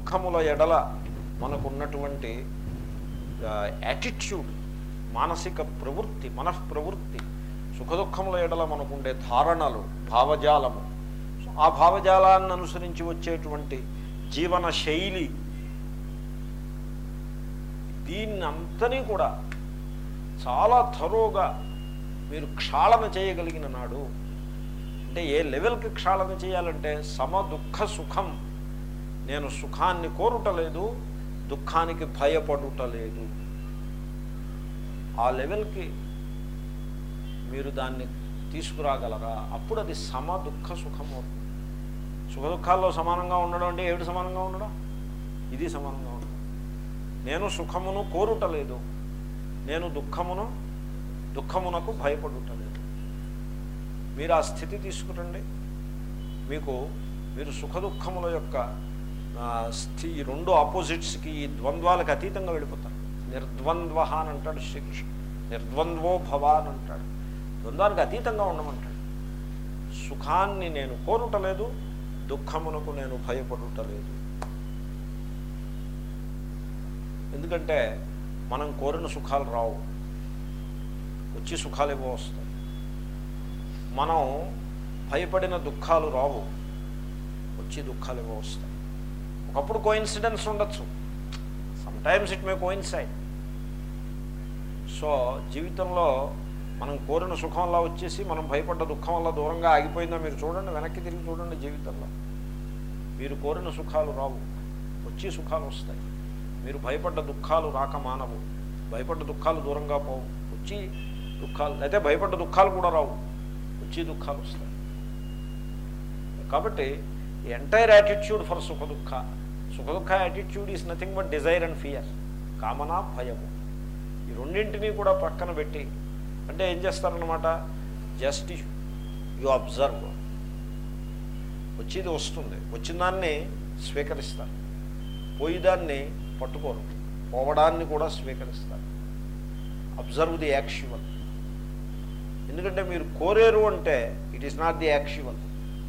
దుఃఖముల ఎడల మనకున్నటువంటి యాటిట్యూడ్ మానసిక ప్రవృత్తి మనఃప్రవృత్తి సుఖదుఖముల ఎడల మనకుండే ధారణలు భావజాలము సో ఆ భావజాలాన్ని అనుసరించి వచ్చేటువంటి జీవన శైలి దీన్నంతని కూడా చాలా థరోగా మీరు క్షాళన చేయగలిగిన నాడు అంటే ఏ లెవెల్కి క్షాళన చేయాలంటే సమ దుఃఖ సుఖం నేను సుఖాన్ని కోరుటలేదు దుఃఖానికి భయపడుటలేదు ఆ లెవెల్కి మీరు దాన్ని తీసుకురాగలరా అప్పుడు అది సమ దుఃఖ సుఖం అవుతుంది సుఖ దుఃఖాల్లో సమానంగా ఉండడం అంటే ఏమిటి సమానంగా ఉండడం ఇది సమానంగా ఉండడం నేను సుఖమును కోరుటలేదు నేను దుఃఖమును దుఃఖమునకు భయపడుటలేదు మీరు ఆ స్థితి తీసుకురండి మీకు మీరు సుఖ దుఃఖముల యొక్క ఆ, స్థి ఈ రెండు ఆపోజిట్స్కి ఈ ద్వంద్వాలకు అతీతంగా వెళ్ళిపోతారు నిర్ద్వంద్వ అని అంటాడు శ్రీకృష్ణ నిర్ద్వంద్వో భవ అని అంటాడు ద్వంద్వానికి అతీతంగా ఉండమంటాడు సుఖాన్ని నేను కోరుటలేదు దుఃఖమునకు నేను భయపడుటలేదు ఎందుకంటే మనం కోరిన సుఖాలు రావు వచ్చి సుఖాలు ఏవో వస్తాయి మనం భయపడిన దుఃఖాలు రావు వచ్చి దుఃఖాలు ఏవో వస్తాయి ఒకప్పుడు కోయిన్సిడెన్స్ ఉండొచ్చు sometimes it may coincide so జీవితంలో మనం కోరిన సుఖం వల్ల వచ్చేసి మనం భయపడ్డ దుఃఖం వల్ల దూరంగా ఆగిపోయిందా మీరు చూడండి వెనక్కి తిరిగి చూడండి జీవితంలో మీరు కోరిన సుఖాలు రావు వచ్చి సుఖాలు వస్తాయి మీరు భయపడ్డ దుఃఖాలు రాక మానవు భయపడ్డ దుఃఖాలు దూరంగా పోవు వచ్చి దుఃఖాలు అయితే భయపడ్డ దుఃఖాలు కూడా రావు వచ్చి దుఃఖాలు వస్తాయి కాబట్టి ఎంటైర్ యాటిట్యూడ్ ఫర్ సుఖ దుఃఖ సుఖ దుఃఖ attitude is nothing but desire and fear కామన భయము ఈ రెండింటినీ కూడా పక్కన పెట్టి అంటే ఏం చేస్తారనమాట జస్ట్ యు అబ్జర్వ్ వచ్చేది వస్తుంది వచ్చిన దాన్ని స్వీకరిస్తారు పోయేదాన్ని పట్టుకోరు పోవడాన్ని కూడా స్వీకరిస్తారు అబ్జర్వ్ ది యాక్చువల్ ఎందుకంటే మీరు కోరేరు అంటే it is not the actual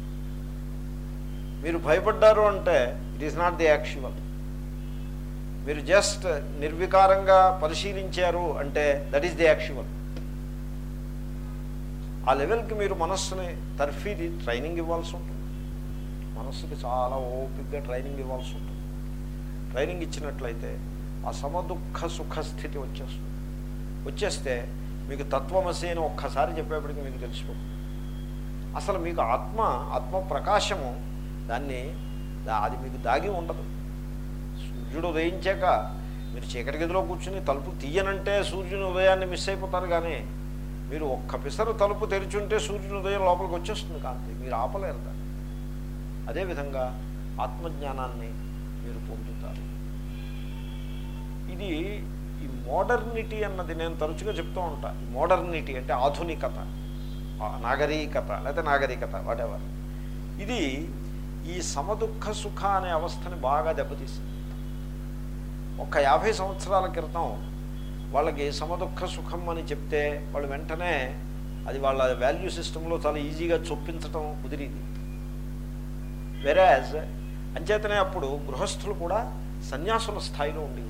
మీరు భయపడ్డారు అంటే it is not the actual మీరు జస్ట్ నిర్వికారంగా పరిశీలించారు అంటే దట్ ఈస్ ది యాక్చువల్ ఆ లెవెల్కి మీరు మనస్సుని తర్ఫీది ట్రైనింగ్ ఇవ్వాల్సి ఉంటుంది మనస్సుకి చాలా ఓపికగా ట్రైనింగ్ ఇవ్వాల్సి ఉంటుంది ట్రైనింగ్ ఇచ్చినట్లయితే ఆ సమదుఃఖ సుఖ స్థితి వచ్చేస్తుంది వచ్చేస్తే మీకు తత్వమసి అని ఒక్కసారి చెప్పేప్పటికి మీకు తెలిసిపోతుంది అసలు మీకు ఆత్మ ఆత్మ ప్రకాశము దాన్ని దా- అది మీకు దాగి ఉండదు సూర్యుడు ఉదయించాక మీరు చీకటి గదిలో కూర్చుని తలుపు తీయనంటే సూర్యుని ఉదయాన్ని మిస్ అయిపోతారు కానీ మీరు ఒక్క పిసరు తలుపు తెరిచుంటే సూర్యుని ఉదయం లోపలికి వచ్చేస్తుంది కాంతి మీరు ఆపలేరు దాన్ని అదేవిధంగా ఆత్మజ్ఞానాన్ని మీరు పొందుతారు ఇది ఈ మోడర్నిటీ అన్నది నేను తరచుగా చెప్తూ ఉంటా ఈ మోడర్నిటీ అంటే ఆధునికత ఆ నాగరికత లేకపోతే నాగరికత వాటెవర్ ఇది ఈ సమదుఃఖ సుఖ అనే అవస్థని బాగా దెబ్బతీసింది ఒక యాభై సంవత్సరాల క్రితం వాళ్ళకి సమదుఃఖ సుఖం అని చెప్తే వాళ్ళు వెంటనే అది వాళ్ళ వాల్యూ సిస్టంలో చాలా ఈజీగా చొప్పించటం కుదిరింది వెరాజ్ అంచేతనే అప్పుడు గృహస్థులు కూడా సన్యాసుల స్థాయిలో ఉండేవారు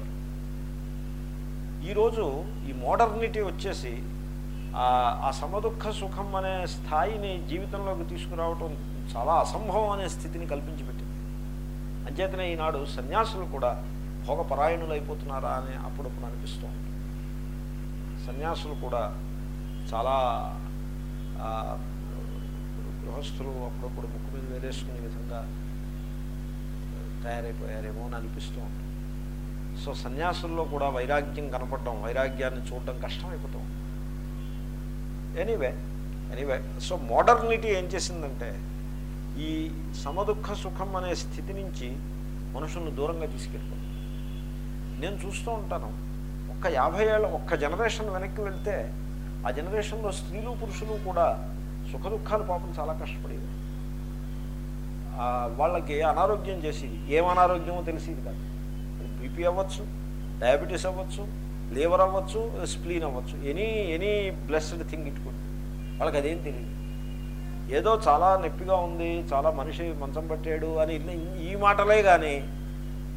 ఈరోజు ఈ మోడర్నిటీ వచ్చేసి ఆ- ఆ సమదుఃఖ సుఖం అనే స్థాయిని జీవితంలోకి తీసుకురావటం చాలా అసంభవం అనే స్థితిని కల్పించి పెట్టింది అంచేతనే ఈనాడు సన్యాసులు కూడా భోగపరాయణులు అయిపోతున్నారా అని అప్పుడప్పుడు అనిపిస్తూ ఉంటుంది సన్యాసులు కూడా చాలా ఆ, గృహస్థులు అప్పుడప్పుడు ముక్కు మీద వేరేసుకునే విధంగా తయారైపోయారేమో అని అనిపిస్తూ ఉంటుంది సో సన్యాసుల్లో కూడా వైరాగ్యం కనపడడం వైరాగ్యాన్ని చూడడం కష్టమైపోతూ ఉంటుంది ఎనీవే ఎనీవే సో మోడర్నిటీ ఏం చేసిందంటే ఈ సమదుఃఖ సుఖం అనే స్థితి నుంచి మనుషులను దూరంగా తీసుకెళ్ళిపోతుంది నేను చూస్తూ ఉంటాను ఒక్క యాభై ఏళ్ళ ఒక్క జనరేషన్ వెనక్కి వెళ్తే ఆ జనరేషన్లో స్త్రీలు పురుషులు కూడా సుఖ దుఃఖాలు పాపం చాలా కష్టపడేవి ఆ, వాళ్ళకి అనారోగ్యం చేసేది ఏం అనారోగ్యమో తెలిసేది కాదు అది బీపీ అవ్వచ్చు డయాబెటీస్ అవ్వచ్చు లివర్ అవ్వచ్చు స్ప్లీన్ అవ్వచ్చు any any blessed thing it could వాళ్ళకి అదేం తెలియదు ఏదో చాలా నొప్పిగా ఉంది చాలా మనిషి మంచం పట్టాడు అని ఇన్ని- ఈ మాటలే కానీ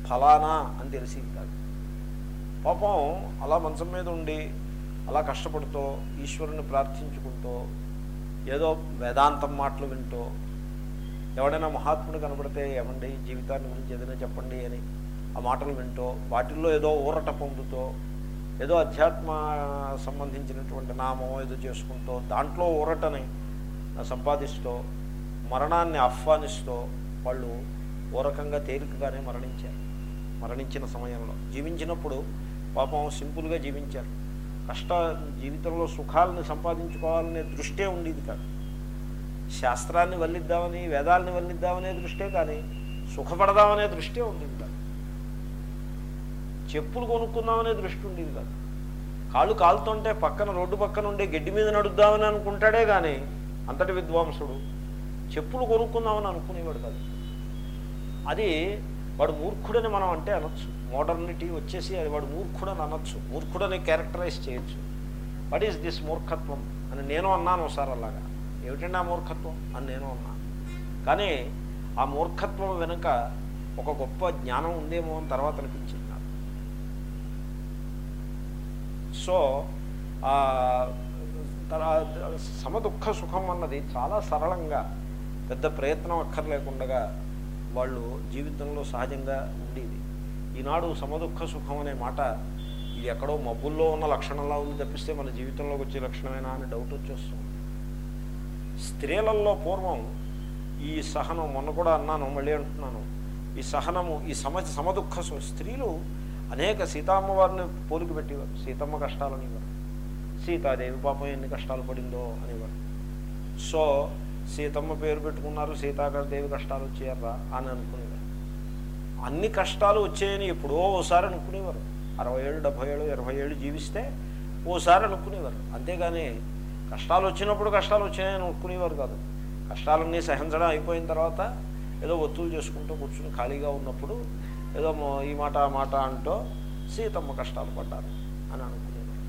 ఫలానా అని తెలిసింది కాదు పాపం అలా మంచం మీద ఉండి అలా కష్టపడుతూ ఈశ్వరుని ప్రార్థించుకుంటూ ఏదో వేదాంతం మాటలు వింటూ ఎవడైనా మహాత్ముడు కనబడితే ఏమండి జీవితాన్ని గురించి ఏదైనా చెప్పండి అని ఆ మాటలు వింటూ వాటిల్లో ఏదో ఊరట పొందుతూ ఏదో అధ్యాత్మ సంబంధించినటువంటి నామం ఏదో చేసుకుంటూ దాంట్లో ఊరటని సంపాదిస్తూ మరణాన్ని ఆహ్వానిస్తూ వాళ్ళు ఓ రకంగా తేలికగానే మరణించారు మరణించిన సమయంలో జీవించినప్పుడు పాపం సింపుల్గా జీవించారు కష్ట జీవితంలో సుఖాలని సంపాదించుకోవాలనే దృష్టే ఉండేది కాదు శాస్త్రాన్ని వల్లిద్దామని వేదాలని వల్లిద్దామనే దృష్టే కానీ సుఖపడదామనే దృష్టే ఉండేది కాదు చెప్పులు కొనుక్కుందామనే దృష్టి ఉండేది కాదు కాళ్ళు కాలుతుంటే పక్కన రోడ్డు పక్కన ఉండే గడ్డి మీద నడుద్దామని అనుకుంటాడే కానీ అంతటి విద్వాంసుడు చెప్పులు కొనుక్కుందామని అనుకునేవాడు కాదు అది వాడు మూర్ఖుడని మనం అంటే అనొచ్చు మోడర్నిటీ వచ్చేసి అది వాడు మూర్ఖుడని అనొచ్చు మూర్ఖుడని క్యారెక్టరైజ్ చేయొచ్చు వాట్ ఈస్ దిస్ మూర్ఖత్వం అని నేను అన్నాను ఒకసారి అలాగా ఏమిటండి ఆ మూర్ఖత్వం అని నేను అన్నాను కానీ ఆ మూర్ఖత్వం వెనుక ఒక గొప్ప జ్ఞానం ఉందేమో అని తర్వాత అనిపించింది నాకు సో ఆ తర్వా- సమదుఃఖ సుఖం అన్నది చాలా సరళంగా పెద్ద ప్రయత్నం అక్కర్లేకుండా వాళ్ళు జీవితంలో సహజంగా ఉండేది ఈనాడు సమదుఃఖ సుఖం అనే మాట ఇది ఎక్కడో మబ్బుల్లో ఉన్న లక్షణంలా ఉంది తప్పిస్తే మన జీవితంలోకి వచ్చే లక్షణమేనా అని డౌట్ వచ్చేస్తుంది స్త్రీలలో పూర్వం ఈ సహనం మొన్న కూడా అన్నాను మళ్ళీ అంటున్నాను ఈ సహనము ఈ సమ సమదుఃఖ సు- స్త్రీలు అనేక సీతమ్మ వారిని పోలిక పెట్టేవారు సీతమ్మ కష్టాలు అనేవారు సీతాదేవి పాపం ఎన్ని కష్టాలు పడిందో అనేవారు సో సీతమ్మ పేరు పెట్టుకున్నారు సీతాదేవి కష్టాలు వచ్చాయరా అని అనుకునేవారు అన్ని కష్టాలు వచ్చాయని ఎప్పుడో ఓసారి అనుకునేవారు అరవై ఏళ్ళు డెబ్భై ఏళ్ళు ఇరవై ఏళ్ళు జీవిస్తే ఓసారి అనుకునేవారు అంతేగాని కష్టాలు వచ్చినప్పుడు కష్టాలు వచ్చాయని అనుకునేవారు కాదు కష్టాలన్నీ సహించడం అయిపోయిన తర్వాత ఏదో ఒత్తులు చేసుకుంటూ కూర్చుని ఖాళీగా ఉన్నప్పుడు ఏదో మో- ఈ మాట ఆ మాట అంటూ సీతమ్మ కష్టాలు పడ్డారు అని అనుకునేవారు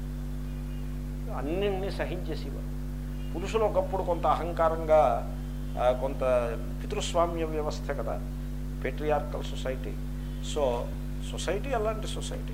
అన్నింటినీ సహించేసేవారు పురుషులు ఒకప్పుడు కొంత అహంకారంగా ఆ, కొంత పితృస్వామ్య వ్యవస్థ కదా పేట్రియార్కల్ సొసైటీ సో సొసైటీ అలాంటి సొసైటీ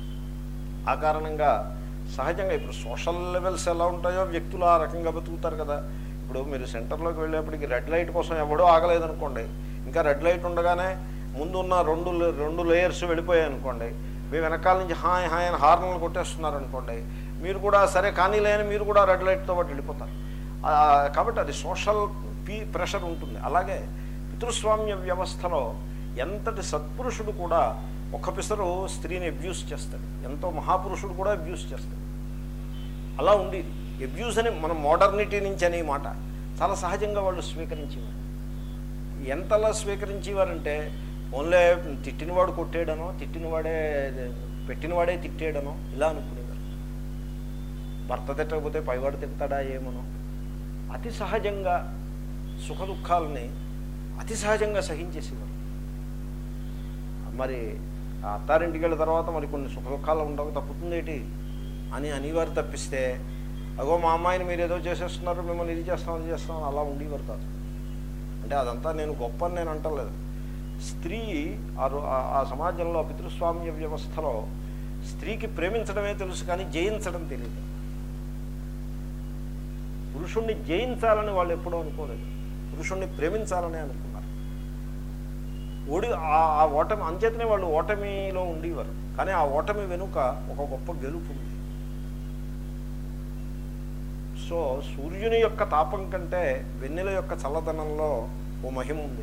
ఆ కారణంగా సహజంగా ఇప్పుడు సోషల్ లెవెల్స్ ఎలా ఉంటాయో వ్యక్తులు ఆ రకంగా బతుకుతారు కదా ఇప్పుడు మీరు సెంటర్లోకి వెళ్ళేప్పటికి రెడ్ లైట్ కోసం ఎవడో ఆగలేదనుకోండి ఇంకా రెడ్ లైట్ ఉండగానే ముందున్న రెండు లే- రెండు లేయర్స్ వెళ్ళిపోయాయి అనుకోండి మీ వెనకాల నుంచి హాయ్ హాయ్ అని హార్న్లు కొట్టేస్తున్నారు అనుకోండి మీరు కూడా సరే కానీ లేని మీరు కూడా రెడ్ లైట్తో పాటు వెళ్ళిపోతారు ఆ, కాబట్టి అది సోషల్ పీ ప్రెషర్ ఉంటుంది అలాగే పితృస్వామ్య వ్యవస్థలో ఎంతటి సత్పురుషుడు కూడా ఒక పిసరు స్త్రీని అబ్యూస్ చేస్తాడు ఎంతో మహాపురుషుడు కూడా అబ్యూస్ చేస్తాడు అలా ఉండేది అబ్యూస్ అని మనం మోడర్నిటీ నుంచి అనే మాట చాలా సహజంగా వాళ్ళు స్వీకరించేవారు ఎంతలా స్వీకరించేవారంటే ఓన్లే తిట్టినవాడు కొట్టేయడనో తిట్టినవాడే పెట్టినవాడే తిట్టేయడనో ఇలా అనుకునేవారు భర్త తిట్టకపోతే పైవాడు తిడతాడా ఏమనో అతి సహజంగా సుఖ దుఃఖాలని అతి సహజంగా సహించేసేవారు మరి ఆ అత్తారింటికి వెళ్ళిన తర్వాత మరి కొన్ని సుఖ దుఃఖాలు ఉండవు తప్పుతుందేటి అని అనేవారు తప్పిస్తే అగో మా అమ్మాయిని మీరు ఏదో చేసేస్తున్నారు మిమ్మల్ని ఇది చేస్తాం అది చేస్తాం అని అలా ఉండేవారు కాదు అంటే అదంతా నేను గొప్ప అని నేను అంటలేదు స్త్రీ ఆ రో- ఆ- ఆ సమాజంలో ఆ పితృస్వామ్య వ్యవస్థలో స్త్రీకి ప్రేమించడమే తెలుసు కానీ జయించడం తెలియదు పురుషుణ్ణి జయించాలని వాళ్ళు ఎప్పుడూ అనుకోలేదు పురుషుణ్ణి ప్రేమించాలని అనుకున్నారు ఓడి ఆ- ఆ ఓటమి అంచేతనే వాళ్ళు ఓటమిలో ఉండేవారు కానీ ఆ ఓటమి వెనుక ఒక గొప్ప గెలుపు ఉంది సో సూర్యుని యొక్క తాపం కంటే వెన్నెల యొక్క చల్లదనంలో ఓ మహిమ ఉంది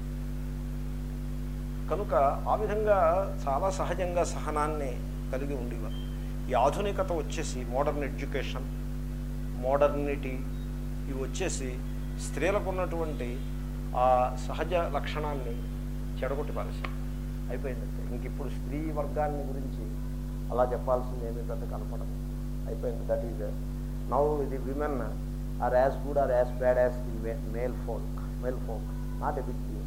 కనుక ఆ విధంగా చాలా సహజంగా సహనాన్ని కలిగి ఉండేవారు ఈ ఆధునికత వచ్చేసి మోడర్న్ ఎడ్యుకేషన్ మోడర్నిటీ ఇవి వచ్చేసి స్త్రీలకు ఉన్నటువంటి ఆ సహజ లక్షణాన్ని చెడగొట్టి పారేశారు అయిపోయింది ఇంక ఇప్పుడు స్త్రీ వర్గాన్ని గురించి అలా చెప్పాల్సింది ఏమీ పెద్ద కనపడదు అయిపోయింది that is now the women are as good or as bad as the male folk male folk not a big deal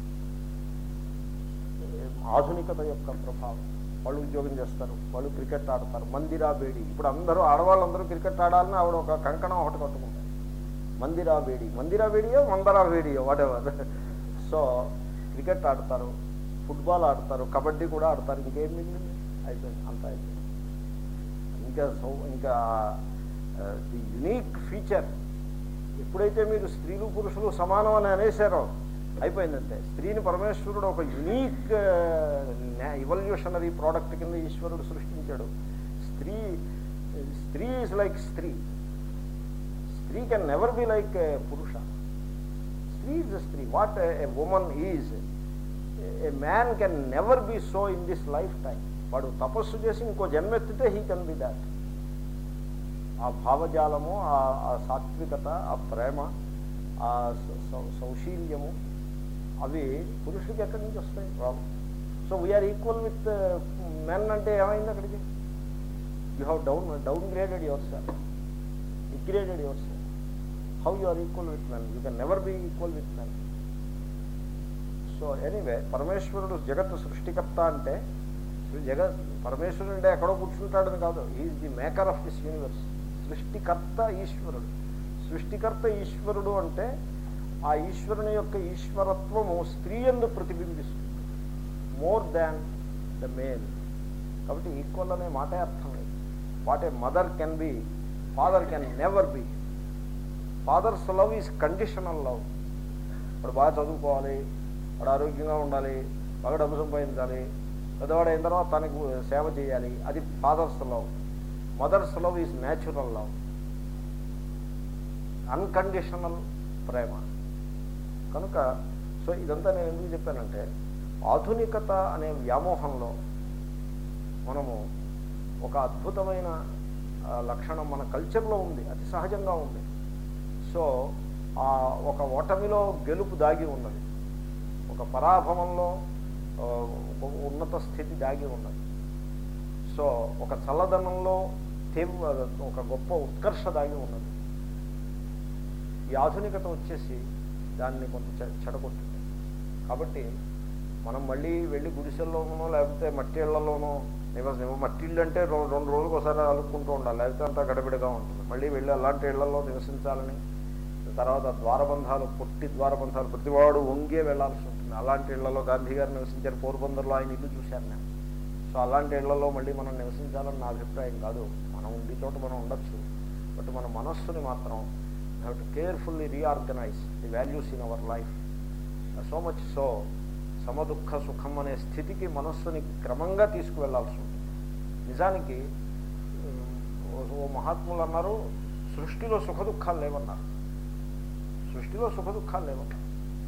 ఆధునికత యొక్క ప్రభావం వాళ్ళు ఉద్యోగం చేస్తారు వాళ్ళు క్రికెట్ ఆడతారు మందిరా బేడి ఇప్పుడు అందరూ ఆడవాళ్ళందరూ క్రికెట్ ఆడాలని ఆవిడ ఒక కంకణం ఒకటి కట్టుకుంటారు మందిరా వేడి మందిరా వేడియో మందరా వేడియో వాట్ ఎవర్ సో క్రికెట్ ఆడతారు ఫుట్బాల్ ఆడతారు కబడ్డీ కూడా ఆడతారు ఇంకేం మిగిలింది అయిపోయింది అంతా అయిపోయింది ఇంకా సౌ ఇంకా ది యునీక్ ఫీచర్ ఎప్పుడైతే మీరు స్త్రీలు పురుషులు సమానం అని అనేసారో అయిపోయిందంటే స్త్రీని పరమేశ్వరుడు ఒక యునీక్ ఇవల్యూషనరీ ప్రోడక్ట్ కింద ఈశ్వరుడు సృష్టించాడు స్త్రీ స్త్రీ ఈజ్ లైక్ స్త్రీ స్త్రీ కెన్ నెవర్ బి లైక్ పురుష స్త్రీ ఈజ్ స్త్రీ what a woman is a man can never be so in this lifetime వాడు తపస్సు చేసి ఇంకో జన్మెత్తితే హీ కెన్ బి దాట్ ఆ భావజాలము ఆ- ఆ సాత్వికత ఆ ప్రేమ ఆ సౌ- సౌ- సౌశీల్యము అవి పురుషుడికి ఎక్కడి నుంచి వస్తాయి రావు so we are equal with men అంటే ఏమైంది అక్కడికి you have down downgraded yourself degraded yourself how you are equal with men you can never be equal with men so anyway పరమేశ్వరుడు జగత్తు సృష్టికర్త అంటే జగత్ పరమేశ్వరుడు అంటే ఎక్కడో కూర్చుంటాడని కాదు is the maker of this universe సృష్టికర్త ఈశ్వరుడు సృష్టికర్త ఈశ్వరుడు అంటే ఆ ఈశ్వరుని యొక్క ఈశ్వరత్వము స్త్రీ ఎందు ప్రతిబింబిస్తుంది మోర్ దాన్ ద మేల్ కాబట్టి ఈక్వల్ అనే మాటే అర్థం లేదు what a mother can be father can never be father's love is conditional love వాడు బాగా చదువుకోవాలి వాడు ఆరోగ్యంగా ఉండాలి బాగా డబ్బు సంపాదించాలి పెద్దవాడు అయిన తర్వాత తనకు సేవ చేయాలి అది father's love mother's love is natural love unconditional ప్రేమ కనుక సో ఇదంతా నేను ఎందుకు చెప్పానంటే ఆధునికత అనే వ్యామోహంలో మనము ఒక అద్భుతమైన ఆ, లక్షణం మన కల్చర్లో ఉంది అతి సహజంగా ఉంది సో ఆ ఒక ఓటమిలో గెలుపు దాగి ఉన్నది ఒక పరాభవంలో ఆ, ఒక ఉన్నత స్థితి దాగి ఉన్నది సో ఒక చల్లదనంలో తీవ్ర ఒక గొప్ప ఉత్కర్ష దాగి ఉన్నది ఈ ఆధునికత వచ్చేసి దాన్ని కొంత చె- చెడగొట్టింది కాబట్టి మనం మళ్ళీ వెళ్ళి గుడిసెల్లోనో లేకపోతే మట్టి ఇళ్లలోనో నివస మట్టి ఇళ్ళు అంటే రో- రెండు రోజులకు ఒకసారి అలుక్కుంటూ ఉండాలి లేకపోతే అంతా గడబిడగా ఉంటుంది మళ్ళీ వెళ్ళి అలాంటి ఇళ్లలో నివసించాలని తర్వాత ద్వారబంధాలు పొట్టి ద్వారబంధాలు ప్రతివాడు వంగే వెళ్లాల్సి ఉంటుంది అలాంటి ఇళ్లలో గాంధీ గారు నివసించారు పోర్బందర్లో ఆయన ఇల్లు చూశాను నేను సో అలాంటి ఇళ్లలో మళ్ళీ మనం నివసించాలని నా అభిప్రాయం కాదు మనం ఉండే చోట మనం ఉండొచ్చు బట్ మన మనస్సుని మాత్రం have to carefully reorganise the values in our life so much so సమదుఃఖ సుఖం అనే స్థితికి మనస్సుని క్రమంగా తీసుకువెళ్లాల్సి ఉంటుంది నిజానికి ఉమ్, ఓ- ఓ మహాత్ములు అన్నారు సృష్టిలో సుఖ దుఃఖాలు లేవన్నారు సృష్టిలో సుఖ దుఃఖాలు లేవన్నారు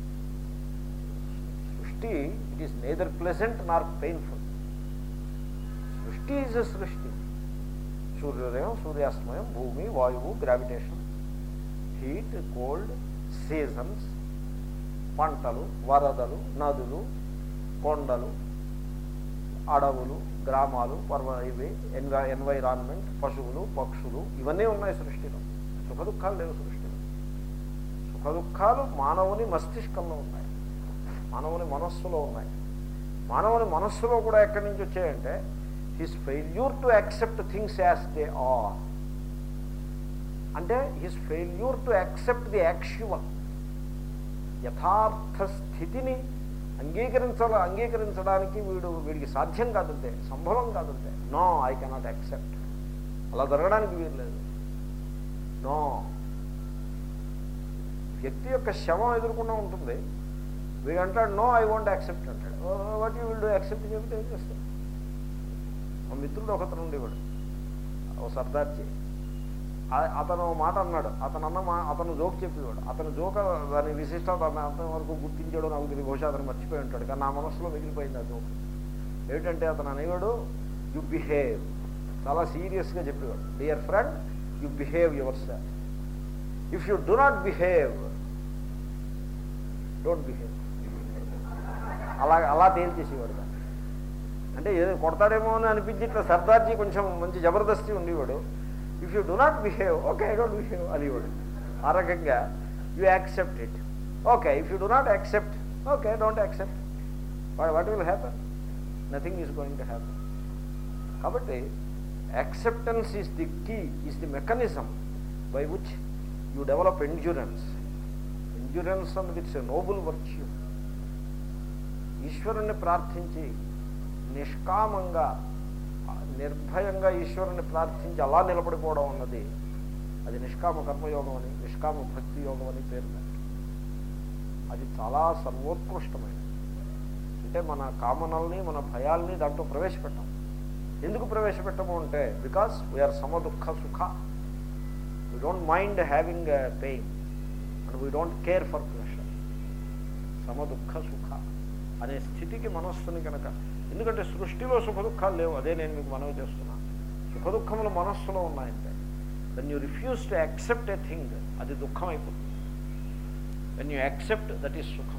సృష్టి it is neither pleasant nor painful సృష్టి ఈజ్ ఎ సృష్టి సూర్యోదయం సూర్యాస్తమయం భూమి వాయువు గ్రావిటేషన్ హీట్ కోల్డ్ సీజన్స్ పంటలు వరదలు నదులు కొండలు అడవులు గ్రామాలు పర్వ ఇవి ఎన్వై ఎన్వైరాన్మెంట్ పశువులు పక్షులు ఇవన్నీ ఉన్నాయి సృష్టిలో సుఖ దుఃఖాలు లేవు సృష్టిలో సుఖ దుఃఖాలు మానవుని మస్తిష్కంలో ఉన్నాయి మానవుని మనస్సులో ఉన్నాయి మానవుని మనస్సులో కూడా ఎక్కడి నుంచి వచ్చాయంటే his failure to accept things as they are అంటే his failure to accept the actual యథార్థ స్థితిని అంగీకరించాల అంగీకరించడానికి వీడు వీడికి సాధ్యం కాదంటే సంభవం కాదంటే నో ఐ కెనాట్ యాక్సెప్ట్ అలా జరగడానికి వీలు లేదు నో వ్యక్తి యొక్క శవం ఎదుర్కొన్నా ఉంటుంది వీడు అంటాడు నో ఐ వాంట్ యాక్సెప్ట్ అంటాడు what you will do accept చెబితే ఏం చేస్తాడు మా మిత్రుడు ఒకతను ఉండేవాడు ఓ సర్దార్జీ ఆ- అతను ఓ మాట అన్నాడు అతను అన్న మా అతను జోక్ చెప్పేవాడు అతను జోక దాని విశిష్టత అతను అంతవరకు గుర్తించాడో నాకు తెలియదు బహుశా అతను మర్చిపోయి ఉంటాడు కానీ నా మనసులో మిగిలిపోయింది ఆ జోక్ ఏమిటంటే అతను అనేవాడు యు బిహేవ్ చాలా సీరియస్గా చెప్పేవాడు dear friend you behave yourself if you do not behave don't behave అలా అలా తేల్చేసేవాడు దాన్ని అంటే ఏదో కొడతాడేమో అని అనిపించి ఇట్లా సర్దార్జీ కొంచెం మంచి జబర్దస్తి ఉండేవాడు if you do not behave okay I don't behave అనేవాడు ఆ రకంగా you accept it okay if you do not accept okay don't accept what will happen nothing is going to happen కాబట్టి acceptance is the key is the mechanism by which you develop endurance endurance అన్నది it's a noble virtue ఈశ్వరుణ్ణి ప్రార్థించి నిష్కామంగా నిర్భయంగా ఈశ్వరుని ప్రార్థించి అలా నిలబడిపోవడం అన్నది అది నిష్కామ కర్మయోగం అని నిష్కామ భక్తి యోగం అని పేరు దానికి. అది చాలా సర్వోత్కృష్టమైనది అంటే మన కామనల్ని మన భయాల్ని దాంట్లో ప్రవేశపెట్టాం ఎందుకు ప్రవేశపెట్టము అంటే బికాస్ వీఆర్ సమ దుఃఖ సుఖ we don't mind having pain and we don't care for pressure సమ దుఃఖ సుఖ అనే స్థితికి మనస్సుని కనుక ఎందుకంటే సృష్టిలో సుఖ దుఃఖాలు లేవు అదే నేను మీకు మనవి చేస్తున్నా సుఖ దుఃఖములు మనస్సులో ఉన్నాయంటే when you refuse to accept a thing అది దుఃఖం అయిపోతుంది when you accept that is సుఖం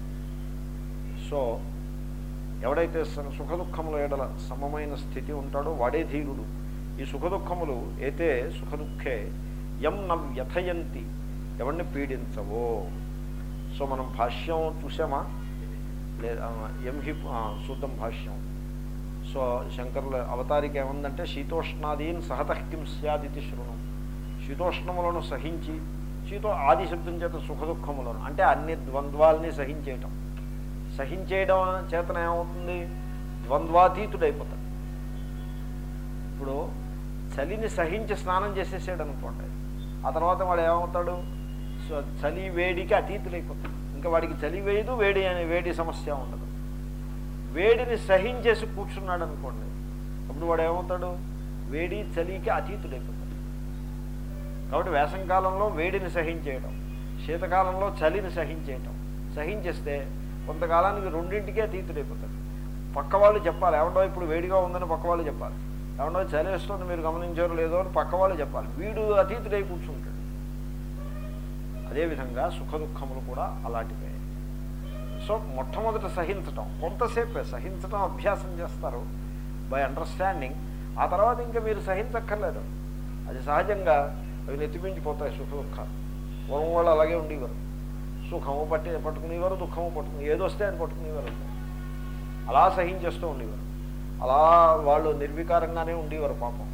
సో ఎవడైతే స- సుఖ దుఃఖముల ఎడల సమమైన స్థితి ఉంటాడో వాడే ధీరుడు ఈ సుఖ దుఃఖములు అయితే సుఖ దుఃఖే ఎం న వ్యథయంతి ఎవరిని పీడించవో సో మనం భాష్యం చూసామా లేదా ఎం హి ఆ, చూద్దాం భాష్యం సో శంకరుల అవతారిక ఏముందంటే శీతోష్ణాదీన్ సహత కిం స్యాదితి శృణం శీతోష్ణములను సహించి శీతో ఆది శబ్దం చేత సుఖ దుఃఖములను అంటే అన్ని ద్వంద్వాల్ని సహించేయటం సహించేయడం చేతన ఏమవుతుంది ద్వంద్వాతీతుడైపోతాడు ఇప్పుడు చలిని సహించి స్నానం చేసేసాడు అనుకోండి ఆ తర్వాత వాడు ఏమవుతాడు సో చలి వేడికి అతీతుడైపోతాడు ఇంకా వాడికి చలి వేయదు వేడి అనే వేడి సమస్య ఉండదు వేడిని సహించేసి కూర్చున్నాడు అనుకోండి అప్పుడు వాడు ఏమవుతాడు వేడి చలికి అతీతుడైపోతాడు కాబట్టి వేసంకాలంలో వేడిని సహించేయడం శీతకాలంలో చలిని సహించేయటం సహించేస్తే కొంతకాలానికి రెండింటికి అతీతుడైపోతాడు పక్క వాళ్ళు చెప్పాలి ఏమండో ఇప్పుడు వేడిగా ఉందని పక్క వాళ్ళు చెప్పాలి ఏమండో చలి వేస్తుంది మీరు గమనించారో లేదో అని పక్క వాళ్ళు చెప్పాలి వీడు అతీతుడై కూర్చుంటాడు అదేవిధంగా సుఖ దుఃఖములు కూడా అలాంటివే సో మొట్టమొదట సహించటం కొంతసేపే సహించటం అభ్యాసం చేస్తారు బై అండర్స్టాండింగ్ ఆ తర్వాత ఇంకా మీరు సహించక్కర్లేదు అది సహజంగా అవి నెత్తిమించిపోతాయి సుఖ దుఃఖాలు పూర్వం వాళ్ళు అలాగే ఉండేవారు సుఖము పట్టి పట్టుకునేవారు దుఃఖము పట్టుకుని ఏదొస్తే అది పట్టుకునేవారు అంతే. అలా సహించేస్తూ ఉండేవారు అలా వాళ్ళు నిర్వికారంగానే ఉండేవారు పాపం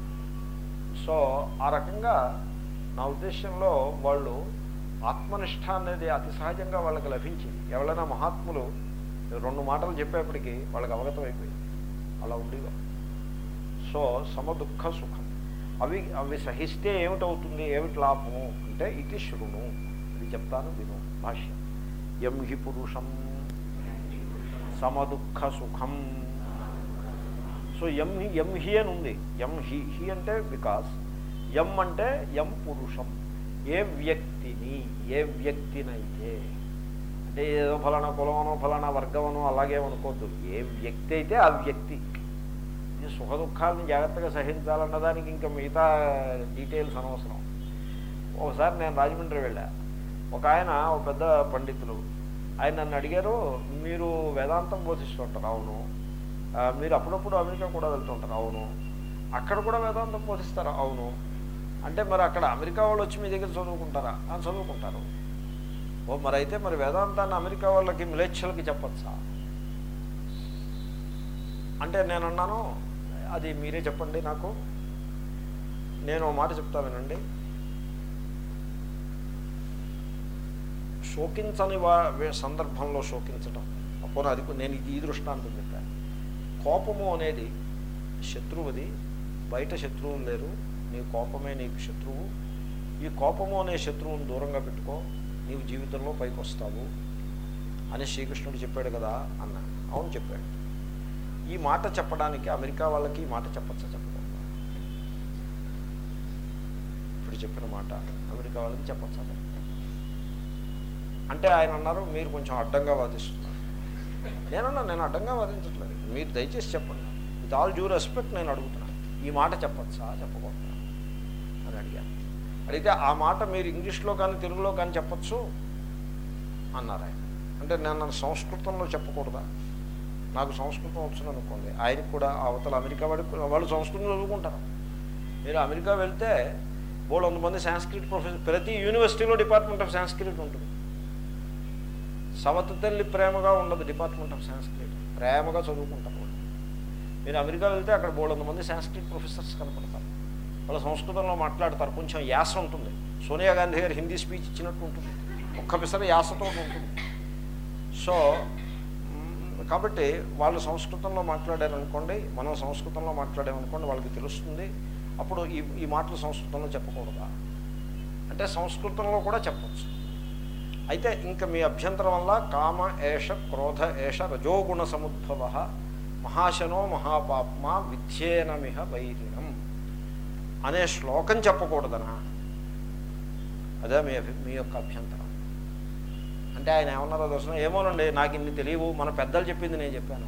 సో ఆ రకంగా నా ఉద్దేశంలో వాళ్ళు ఆత్మనిష్ట అనేది అతి సహజంగా వాళ్ళకి లభించింది ఎవరైనా మహాత్ములు రెండు మాటలు చెప్పేప్పటికీ వాళ్ళకి అవగతం అయిపోయింది అలా ఉండేవారు సో సమదుఃఖ సుఖం అవి అవి సహిస్తే ఏమిటవుతుంది ఏమిటి లాభము అంటే ఇది శృణు అది చెప్తాను విను భాష్యం ఎం హి పురుషం సమదుఃఖ సుఖం సో ఎం హి ఎం హి అని ఉంది ఎం హి హి అంటే బికాస్ ఎం అంటే ఎం పురుషం ఏ వ్యక్తిని ఏ వ్యక్తినైతే అంటే ఏదో ఫలానా కులమనో ఫలానా వర్గమనో అలాగే అనుకోవద్దు ఏ వ్యక్తి అయితే ఆ వ్యక్తి ఈ సుఖ దుఃఖాలను జాగ్రత్తగా సహించాలన్న దానికి ఇంకా మిగతా డీటెయిల్స్ అనవసరం ఒకసారి నేను రాజమండ్రి వెళ్ళా ఒక ఆయన ఒక పెద్ద పండితులు ఆయన నన్ను అడిగారు మీరు వేదాంతం బోధిస్తుంటారు అవును ఆ, మీరు అప్పుడప్పుడు అమెరికా కూడా వెళ్తుంటారు అవును అక్కడ కూడా వేదాంతం బోధిస్తారా అవును అంటే మరి అక్కడ అమెరికా వాళ్ళు వచ్చి మీ దగ్గర చదువుకుంటారా ఆ, చదువుకుంటారు ఓ మరి అయితే మరి వేదాంతాన్ని అమెరికా వాళ్ళకి మిలేచ్ఛలకి చెప్పచ్చా అంటే నేను అన్నాను అది మీరే చెప్పండి నాకు నేను ఓ మాట చెప్తా వినండి శోకించని వా వే- సందర్భంలో శోకించటం అప్పుడు అది కొ- నేను ఇది ఈ దృష్టాంతం చెప్పాను కోపము అనేది శత్రువుది బయట శత్రువులు లేరు నీ కోపమే నీకు శత్రువు ఈ కోపము అనే శత్రువుని దూరంగా పెట్టుకో నీవు జీవితంలో పైకి వస్తావు అని శ్రీకృష్ణుడు చెప్పాడు కదా అన్న అవును చెప్పాడు ఈ మాట చెప్పడానికి అమెరికా వాళ్ళకి ఈ మాట చెప్పచ్చా చెప్పకూడదు ఇప్పుడు చెప్పిన మాట అమెరికా వాళ్ళకి చెప్పచ్చా చెప్పకూడదా? అంటే ఆయన అన్నారు మీరు కొంచెం అడ్డంగా వాదిస్తున్నారు నేనన్నా నేను అడ్డంగా వాదించట్లేదు మీరు దయచేసి చెప్పండి విత్ ఆల్ డ్యూ రెస్పెక్ట్ నేను అడుగుతున్నాను ఈ మాట చెప్పచ్చా చెప్పకూడదా అని అడిగాను అడిగితే ఆ మాట మీరు ఇంగ్లీష్లో కానీ తెలుగులో కానీ చెప్పచ్చు అన్నారు ఆయన అంటే నేను నన్ను సంస్కృతంలో చెప్పకూడదా నాకు సంస్కృతం వచ్చింది అనుకోండి ఆయనకు కూడా అవతల అమెరికా వాడికి కూడా- వాళ్ళు సంస్కృతం చదువుకుంటారు మీరు అమెరికా వెళ్తే బోళ్ళు వంద మంది సాంస్క్రిట్ ప్రొఫెసర్ ప్రతి యూనివర్సిటీలో డిపార్ట్మెంట్ ఆఫ్ సాంస్క్రిట్ ఉంటుంది సవత తల్లి ప్రేమగా ఉండదు డిపార్ట్మెంట్ ఆఫ్ సాంస్క్రిట్ ప్రేమగా చదువుకుంటారు వాళ్ళు మీరు అమెరికా వెళ్తే అక్కడ బోళ్ళంత మంది సాంస్క్రిట్ ప్రొఫెసర్స్ కనపడతారు వాళ్ళు సంస్కృతంలో మాట్లాడతారు కొంచెం యాస ఉంటుంది సోనియా గాంధీ గారు హిందీ స్పీచ్ ఇచ్చినట్టు ఉంటుంది ఒక్క పిసర యాసతో ఉంటుంది సో మ్, కాబట్టి వాళ్ళు సంస్కృతంలో మాట్లాడారనుకోండి మనం సంస్కృతంలో మాట్లాడామనుకోండి వాళ్ళకి తెలుస్తుంది అప్పుడు ఈ ఈ మాటలు సంస్కృతంలో చెప్పకూడదా అంటే సంస్కృతంలో కూడా చెప్పచ్చు అయితే ఇంకా మీ అభ్యంతరం వల్ల కామ ఏష క్రోధ ఏష రజోగుణ సముద్భవ మహాశనో మహాపాప్మ విధ్యేనమిహ వైరిణం అనే శ్లోకం చెప్పకూడదనా అదే మీ అభి మీ యొక్క అభ్యంతరం అంటే ఆయన ఏమన్నారో దర్శనం ఏమోనండి నాకు ఇన్ని తెలియవు మన పెద్దలు చెప్పింది నేను చెప్పాను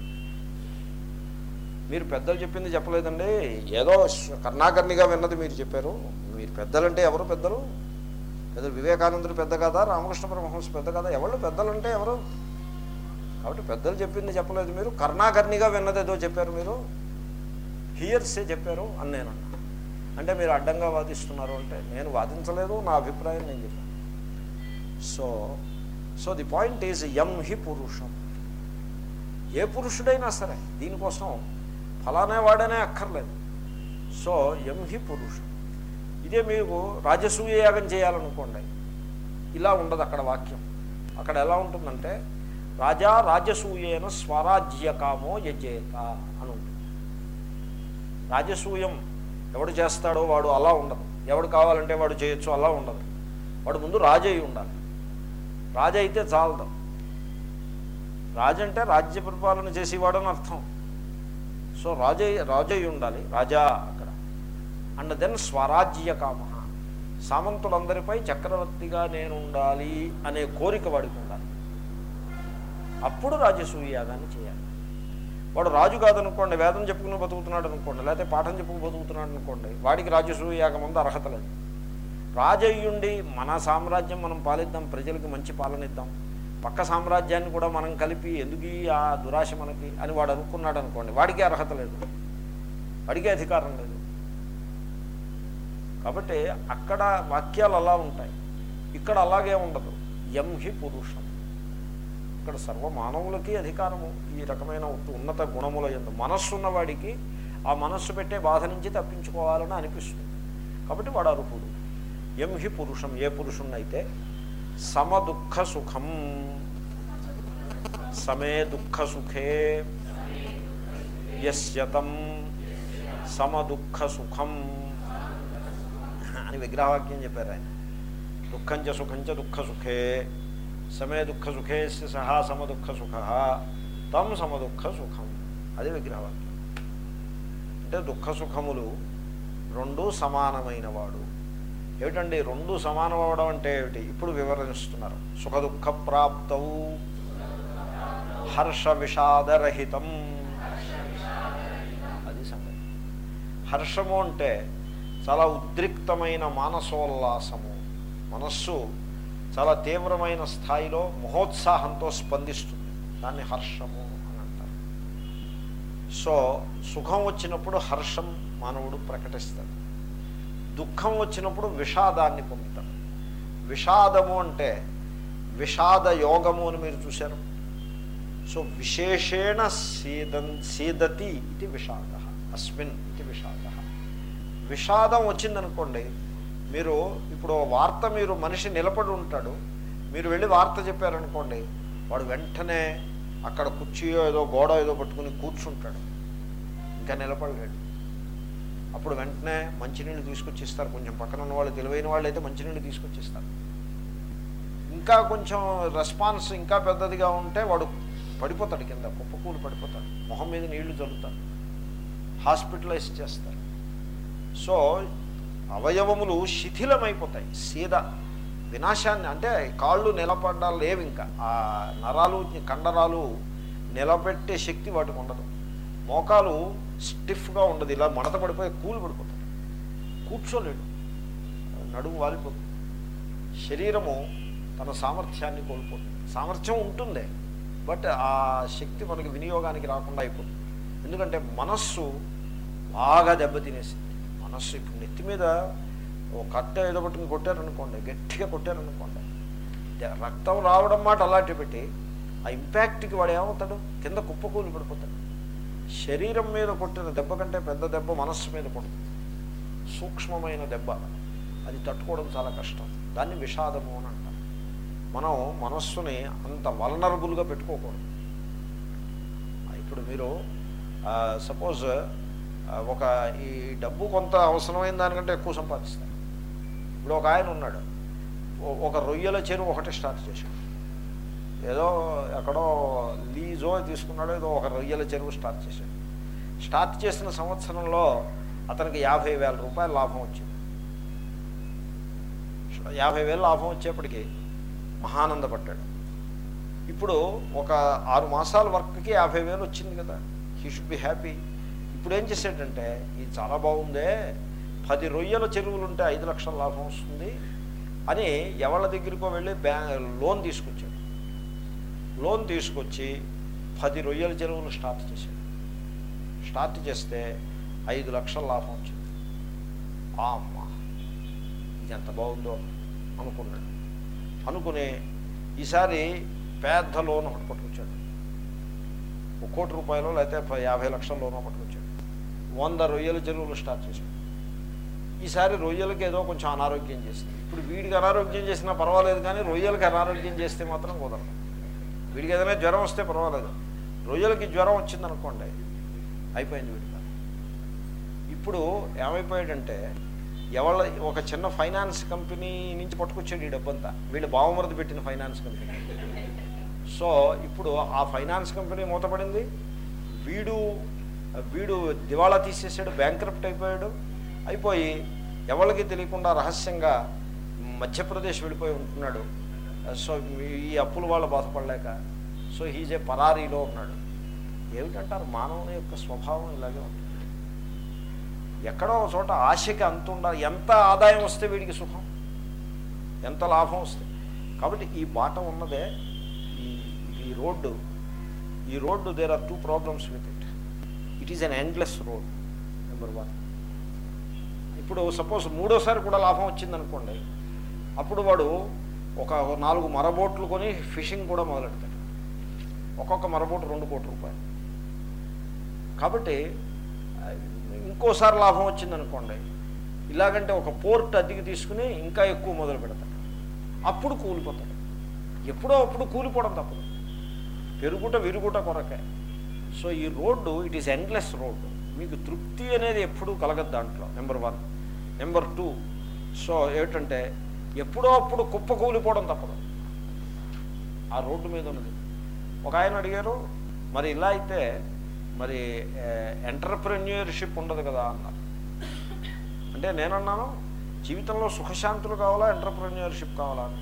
మీరు పెద్దలు చెప్పింది చెప్పలేదండి ఏదో శ్- కర్ణాకర్ణిగా విన్నది మీరు చెప్పారు మీరు పెద్దలంటే ఎవరు పెద్దలు పెద్దలు వివేకానందుడు పెద్ద కదా రామకృష్ణ పరమహంస పెద్ద కదా ఎవరు పెద్దలంటే ఎవరు కాబట్టి పెద్దలు చెప్పింది చెప్పలేదు మీరు కర్ణాకర్ణిగా విన్నది ఏదో చెప్పారు మీరు హియర్సే చెప్పారు అని నేను అన్నా అంటే మీరు అడ్డంగా వాదిస్తున్నారు అంటే నేను వాదించలేదు నా అభిప్రాయం నేను చెప్పాను so so the point is యం హి పురుషం ఏ పురుషుడైనా సరే దీనికోసం ఫలానే వాడనే అక్కర్లేదు సో యం హి పురుషం ఇదే మీకు రాజసూయ యాగం చేయాలనుకోండి ఇలా ఉండదు అక్కడ వాక్యం అక్కడ ఎలా ఉంటుందంటే రాజా రాజసూయేన స్వరాజ్యకామో యజేత అని ఉంటుంది రాజసూయం ఎవడు చేస్తాడో వాడు అలా ఉండదు ఎవడు కావాలంటే వాడు చేయొచ్చు అలా ఉండదు వాడు ముందు రాజు అయి ఉండాలి రాజు అయితే చాలదు రాజు అంటే రాజ్య పరిపాలన చేసేవాడు అని అర్థం సో రాజు రాజు అయి ఉండాలి రాజా అక్కడ అండ్ దెన్ స్వరాజ్య కామ సామంతులందరిపై చక్రవర్తిగా నేను ఉండాలి అనే కోరిక వాడికి ఉండాలి అప్పుడు రాజసూయ యాగాన్ని చేయాలి వాడు రాజు కాదనుకోండి వేదం చెప్పుకుని బతుకుతున్నాడు అనుకోండి లేకపోతే పాఠం చెప్పుకుని బతుకుతున్నాడు అనుకోండి వాడికి రాజసూయ యాగం ముందు అర్హత లేదు రాజయ్యుండి మన సామ్రాజ్యం మనం పాలిద్దాం ప్రజలకు మంచి పాలన ఇద్దాం పక్క సామ్రాజ్యాన్ని కూడా మనం కలిపి ఎందుకు ఈ ఆ దురాశ మనకి అని వాడు అనుకున్నాడు అనుకోండి వాడికి అర్హత లేదు వాడికి అధికారం లేదు కాబట్టి అక్కడ వాక్యాలు అలా ఉంటాయి ఇక్కడ అలాగే ఉండదు యం హి పురుషం ఇక్కడ సర్వ మానవులకి అధికారము ఈ రకమైన ఉన్నత గుణముల ఎందు మనస్సు ఉన్నవాడికి ఆ మనస్సు పెట్టే బాధ నుంచి తప్పించుకోవాలని అనిపిస్తుంది కాబట్టి వాడు అర్హుడు ఎం హి పురుషం ఏ పురుషున్నైతే సమదుఃఖ సుఖం సమే దుఃఖ సుఖే యస్యతం సమదుఃఖ సుఖం అని విగ్రహవాక్యం చెప్పారు ఆయన దుఃఖంచ సుఖంచ దుఃఖ సుఖే సమే దుఃఖ సుఖే సహా సమదుఃఖ సుఖ తం సమదుఃఖ సుఖం అది విగ్రహవాక్యం అంటే దుఃఖ సుఖములు రెండు సమానమైన వాడు ఏమిటండి రెండు సమానం అవడం అంటే ఏమిటి ఇప్పుడు వివరిస్తున్నారు సుఖ దుఃఖ ప్రాప్తవు హర్ష విషాదరహితం అది సంగతి హర్షము అంటే చాలా ఉద్రిక్తమైన మానసోల్లాసము మనస్సు చాలా తీవ్రమైన స్థాయిలో మహోత్సాహంతో స్పందిస్తుంది దాన్ని హర్షము అని అంటారు సో సుఖం వచ్చినప్పుడు హర్షం మానవుడు ప్రకటిస్తాడు దుఃఖం వచ్చినప్పుడు విషాదాన్ని పొందుతాడు విషాదము అంటే విషాద యోగము అని మీరు చూశారు సో విశేషేణ సీదన్ సీదతి ఇది విషాద అస్మిన్ ఇది విషాద విషాదం వచ్చిందనుకోండి మీరు ఇప్పుడు ఓ వార్త మీరు మనిషి నిలబడి ఉంటాడు మీరు వెళ్ళి వార్త చెప్పారనుకోండి వాడు వెంటనే అక్కడ కుర్చీయో ఏదో గోడ ఏదో పట్టుకుని కూర్చుంటాడు ఇంకా నిలబడలేడు అప్పుడు వెంటనే మంచినీళ్ళు తీసుకొచ్చి ఇస్తారు కొంచెం పక్కన ఉన్న వాళ్ళు తెలివైన వాళ్ళు అయితే మంచినీళ్ళు తీసుకొచ్చి ఇస్తారు ఇంకా కొంచెం రెస్పాన్స్ ఇంకా పెద్దదిగా ఉంటే వాడు పడిపోతాడు కింద కుప్పకూలు పడిపోతాడు మొహం మీద నీళ్లు చల్లుతాడు హాస్పిటలైజ్ చేస్తారు సో అవయవములు శిథిలమైపోతాయి సీద వినాశాన్ని అంటే కాళ్ళు నిలబడ్డాలు లేవు ఇంకా ఆ నరాలు కండరాలు నిలబెట్టే శక్తి వాటికి ఉండదు మోకాలు స్టిఫ్గా ఉండదు ఇలా మడత పడిపోయి కూలు పడిపోతాడు కూర్చోలేడు నడుము వాలిపోతుంది శరీరము తన సామర్థ్యాన్ని కోల్పోతుంది సామర్థ్యం ఉంటుంది బట్ ఆ శక్తి మనకి వినియోగానికి రాకుండా అయిపోతుంది ఎందుకంటే మనస్సు బాగా దెబ్బతినేసింది మనస్సు ఇప్పుడు నెత్తి మీద ఓ కట్ట ఏదో పట్టుకుని కొట్టారనుకోండి గట్టిగా కొట్టారనుకోండి ద- రక్తం రావడం మాట అలాంటి పెట్టి ఆ ఇంపాక్ట్కి వాడు ఏమవుతాడు కింద కుప్పకూలి పడిపోతాడు శరీరం మీద కొట్టిన దెబ్బ కంటే పెద్ద దెబ్బ మనస్సు మీద కొడుతుంది సూక్ష్మమైన దెబ్బ అది తట్టుకోవడం చాలా కష్టం దాన్ని విషాదము అని అంటారు మనం మనస్సుని అంత వలనరబుల్గా పెట్టుకోకూడదు ఇప్పుడు మీరు సపోజ్ ఒక ఈ డబ్బు కొంత అవసరమైన దానికంటే ఎక్కువ సంపాదిస్తారు ఇప్పుడు ఒక ఆయన ఉన్నాడు ఓ- ఒక రొయ్యల చెరువు ఒకటి స్టార్ట్ చేశాడు ఏదో ఎక్కడో లీజో తీసుకున్నాడో ఏదో ఒక రొయ్యల చెరువు స్టార్ట్ చేశాడు స్టార్ట్ చేసిన సంవత్సరంలో అతనికి యాభై వేల రూపాయల లాభం వచ్చింది యాభై వేలు లాభం వచ్చేప్పటికి మహానందపడ్డాడు ఇప్పుడు ఒక ఆరు మాసాల వర్క్కి యాభై వేలు వచ్చింది కదా హీ షుడ్ బి హ్యాపీ ఇప్పుడు ఏం చేసాడంటే ఇది చాలా బాగుందే పది రొయ్యల చెరువులు ఉంటే ఐదు లక్షల లాభం వస్తుంది అని ఎవరి దగ్గరికో వెళ్ళి బ్యా లోన్ తీసుకొచ్చాడు లోన్ తీసుకొచ్చి పది రొయ్యల చెరువులు స్టార్ట్ చేశాడు స్టార్ట్ చేస్తే ఐదు లక్షల లాభం వచ్చింది ఆ అమ్మ ఇది ఎంత బాగుందో అనుకున్నాడు అనుకుని ఈసారి పెద్ద లోన్ ఒకటి పట్టుకొచ్చాడు ఒక కోటి రూపాయలు లేకపోతే ప- యాభై లక్షల లోన్ పట్టుకొచ్చాడు వంద రొయ్యల చెరువులు స్టార్ట్ చేశాడు ఈసారి రొయ్యలకి ఏదో కొంచెం అనారోగ్యం చేసింది ఇప్పుడు వీడికి అనారోగ్యం చేసినా పర్వాలేదు కానీ రొయ్యలకి అనారోగ్యం చేస్తే మాత్రం కుదరదు వీడికి ఏదైనా జ్వరం వస్తే పర్వాలేదు రొయ్యలకి జ్వరం వచ్చిందనుకోండి అయిపోయింది వీడికి ఇప్పుడు ఏమైపోయాడంటే ఎవళ్ళ ఒక చిన్న ఫైనాన్స్ కంపెనీ నుంచి పట్టుకొచ్చాడు ఈ డబ్బంతా వీళ్ళు బావమరది పెట్టిన ఫైనాన్స్ కంపెనీ సో ఇప్పుడు ఆ ఫైనాన్స్ కంపెనీ మూతపడింది వీడు వీడు దివాళా తీసేసాడు బ్యాంక్రప్ట్ అయిపోయాడు అయిపోయి ఎవరికి తెలియకుండా రహస్యంగా మధ్యప్రదేశ్ వెళ్ళిపోయి ఉంటున్నాడు సో ఈ అప్పుల వాళ్ళు బాధపడలేక సో హీజే పరారీలో ఉన్నాడు ఏమిటంటారు మానవుని యొక్క స్వభావం ఇలాగే ఉంటుంది ఎక్కడో ఒక చోట ఆశకి అంత ఉండాలి ఎంత ఆదాయం వస్తే వీడికి సుఖం ఎంత లాభం వస్తే కాబట్టి ఈ బాట ఉన్నదే ఈ ఈ రోడ్డు ఈ road there are two problems with it it is an endless road number one ఇప్పుడు సపోజ్ మూడోసారి కూడా లాభం వచ్చిందనుకోండి అప్పుడు వాడు ఒక నాలుగు మరబోట్లు కొని ఫిషింగ్ కూడా మొదలెడతాడు ఒక్కొక్క మరబోటు రెండు కోట్ల రూపాయలు కాబట్టి ఆ, ఇంకోసారి లాభం వచ్చిందనుకోండి ఇలాగంటే ఒక పోర్ట్ అద్దెకి తీసుకుని ఇంకా ఎక్కువ మొదలు పెడతాడు అప్పుడు కూలిపోతాడు ఎప్పుడో అప్పుడు కూలిపోవడం తప్పదు పెరుగుట విరుగుట కొరకే సో ఈ road it is endless road మీకు తృప్తి అనేది ఎప్పుడూ కలగదు దాంట్లో number one number two so ఏమిటంటే ఎప్పుడో అప్పుడు కుప్ప కూలిపోవడం తప్పదు ఆ రోడ్డు మీద ఉన్నది ఒక ఆయన అడిగారు మరి ఇలా అయితే మరి ఎంటర్ప్రెన్యూర్షిప్ ఉండదు కదా అన్నారు అంటే నేనన్నాను జీవితంలో సుఖశాంతులు కావాలా ఎంటర్ప్రెన్యూర్షిప్ కావాలా అని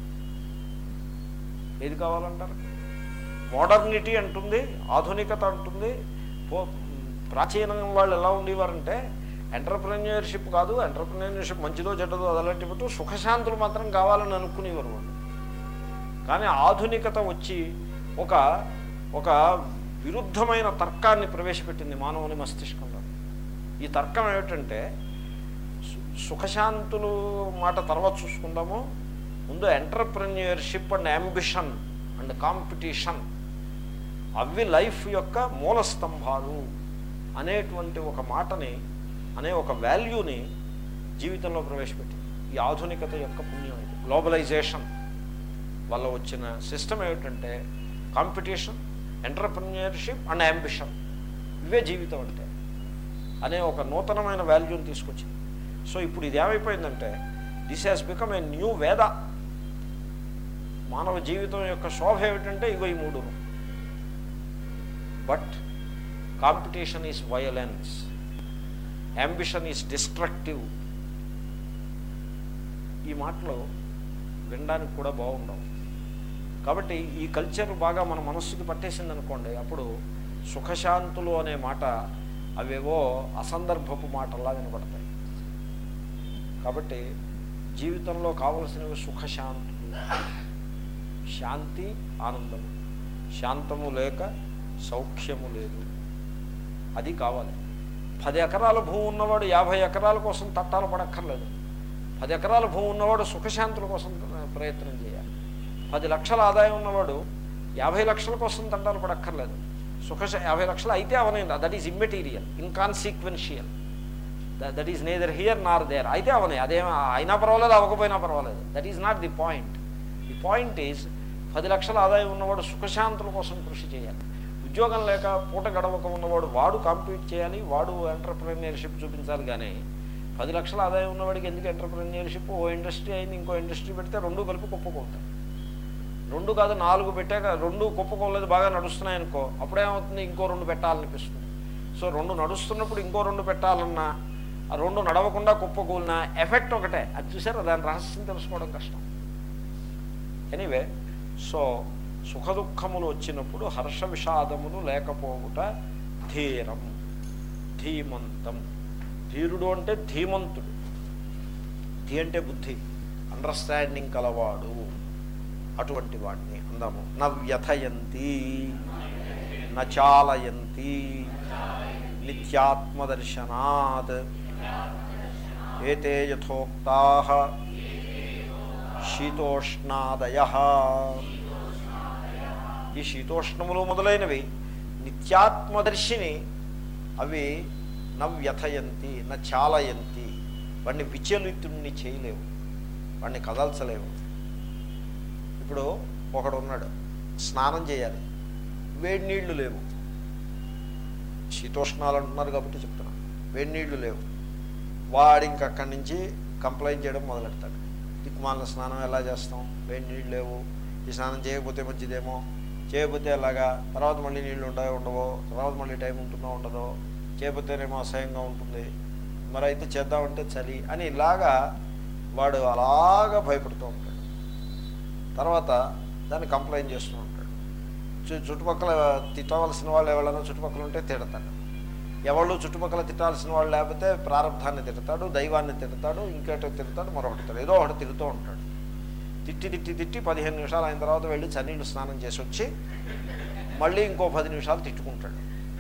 ఏది కావాలంటారు మోడర్నిటీ అంటుంది ఆధునికత అంటుంది పో ప్రాచీనం వాళ్ళు ఎలా ఉండేవారంటే ఎంటర్ప్రెన్యూర్షిప్ కాదు ఎంటర్ప్రెన్యూర్షిప్ మంచిదో చెడ్డదో అదలాంటి పెట్టు సుఖశాంతులు మాత్రం కావాలని అనుకునేవారు వాళ్ళు కానీ ఆధునికత వచ్చి ఒక ఒక విరుద్ధమైన తర్కాన్ని ప్రవేశపెట్టింది మానవుని మస్తిష్కంలో ఈ తర్కం ఏమిటంటే సు- సుఖశాంతులు మాట తర్వాత చూసుకుందాము ముందు entrepreneurship and ambition and competition అవి లైఫ్ యొక్క మూల స్తంభాలు అనేటువంటి ఒక మాటని అనే ఒక వాల్యూని జీవితంలో ప్రవేశపెట్టింది ఈ ఆధునికత యొక్క పుణ్యం ఇది గ్లోబలైజేషన్ వల్ల వచ్చిన సిస్టమ్ ఏమిటంటే కాంపిటీషన్ ఎంటర్ప్రెన్యూర్షిప్ అండ్ అంబిషన్ ఇవే జీవితం అంటే అనే ఒక నూతనమైన వాల్యూని తీసుకొచ్చింది సో ఇప్పుడు ఇది ఏమైపోయిందంటే this has become a new వేద మానవ జీవితం యొక్క శోభ ఏమిటంటే ఇగో ఈ మూడు but competition is violence ambition is destructive ఈ మాటలు వినడానికి కూడా బాగుండవు కాబట్టి ఈ కల్చర్ బాగా మన మనస్సుకి పట్టేసింది అనుకోండి అప్పుడు సుఖశాంతులు అనే మాట అవేవో అసందర్భపు మాటల్లా వినపడతాయి కాబట్టి జీవితంలో కావలసినవి సుఖశాంతులు శాంతి ఆనందము శాంతము లేక సౌఖ్యము లేదు అది కావాలి పది ఎకరాల భూమి ఉన్నవాడు యాభై ఎకరాల కోసం తట్టాలు పడక్కర్లేదు పది ఎకరాల భూమి ఉన్నవాడు సుఖశాంతుల కోసం ప్రయత్నం చేయాలి పది లక్షల ఆదాయం ఉన్నవాడు యాభై లక్షల కోసం తంటాలు పడక్కర్లేదు సుఖ యాభై లక్షలు అయితే అవనైంది that is immaterial inconsequential that is neither here nor there అయితే అవనే అదేం అయినా పర్వాలేదు అవ్వకపోయినా పర్వాలేదు that is not the point the point is పది లక్షల ఆదాయం ఉన్నవాడు సుఖశాంతుల కోసం కృషి చేయాలి ఉద్యోగం లేక పూట గడవక ఉన్నవాడు వాడు కాంపీట్ చేయాలి వాడు ఎంటర్ప్రెన్యూర్షిప్ చూపించాలి కానీ పది లక్షల ఆదాయం ఉన్నవాడికి ఎందుకు ఎంటర్ప్రెన్యూర్షిప్ ఓ ఇండస్ట్రీ అయింది ఇంకో ఇండస్ట్రీ పెడితే రెండు కలిపి కుప్పకుంటాయి రెండు కాదు నాలుగు పెట్టాక రెండు కుప్పకోలేదు బాగా నడుస్తున్నాయి అనుకో అప్పుడేమవుతుంది ఇంకో రెండు పెట్టాలనిపిస్తుంది సో రెండు నడుస్తున్నప్పుడు ఇంకో రెండు పెట్టాలన్నా ఆ రెండు నడవకుండా కుప్పకూలినా ఎఫెక్ట్ ఒకటే అది చూసారా దాని రహస్యం తెలుసుకోవడం కష్టం ఎనీవే సో సుఖ దుఃఖములు వచ్చినప్పుడు హర్ష విషాదములు లేకపోవుట ధీరం ధీమంతం ధీరుడు అంటే ధీమంతుడు ధీ అంటే బుద్ధి అండర్స్టాండింగ్ కలవాడు అటువంటి వాడిని అందాము నవ్యథయంతి నచాలయంతి నిత్యాత్మదర్శనాత్ ఏతే యథోక్తా శీతోష్ణాదయ ఈ శీతోష్ణములు మొదలైనవి నిత్యాత్మదర్శిని అవి నవ్యథయంతి చాలయంతి వాడిని విచలితుణ్ణి చేయలేవు వాడిని కదల్చలేవు ఇప్పుడు ఒకడు ఉన్నాడు స్నానం చేయాలి వేడి నీళ్లు లేవు శీతోష్ణాలు అంటున్నారు కాబట్టి చెప్తున్నాను వేడి నీళ్లు లేవు వాడు ఇంక అక్కడి నుంచి కంప్లైంట్ చేయడం మొదలెడతాడు దిక్కుమాలిన స్నానం ఎలా చేస్తాం వేడి నీళ్ళు లేవు ఈ స్నానం చేయకపోతే మంచిదేమో చేయకపోతే అలాగా తర్వాత మళ్ళీ నీళ్ళు ఉండవో ఉండవో తర్వాత మళ్ళీ టైం ఉంటుందో ఉండదో చేయకపోతేనేమో అసహ్యంగా ఉంటుంది మరి అయితే చేద్దామంటే చలి అని ఇలాగా వాడు అలాగా భయపడుతూ ఉంటాడు తర్వాత దాన్ని కంప్లైంట్ చేస్తూ ఉంటాడు చు చుట్టుపక్కల తిట్టవలసిన వాళ్ళు ఎవరైనా చుట్టుపక్కల ఉంటే తిడతాడు ఎవళ్ళు చుట్టుపక్కల తిట్టాల్సిన వాళ్ళు లేకపోతే ప్రారంధాన్ని తిడతాడు దైవాన్ని తిడతాడు ఇంకేటో తిడతాడు మరొకటి తిడతాడు ఏదో ఒకటి తిడుతూ ఉంటాడు తిట్టి తిట్టి తిట్టి పదిహేను నిమిషాలు అయిన తర్వాత వెళ్ళి చన్నీళ్ళు స్నానం చేసి వచ్చి మళ్ళీ ఇంకో పది నిమిషాలు తిట్టుకుంటాడు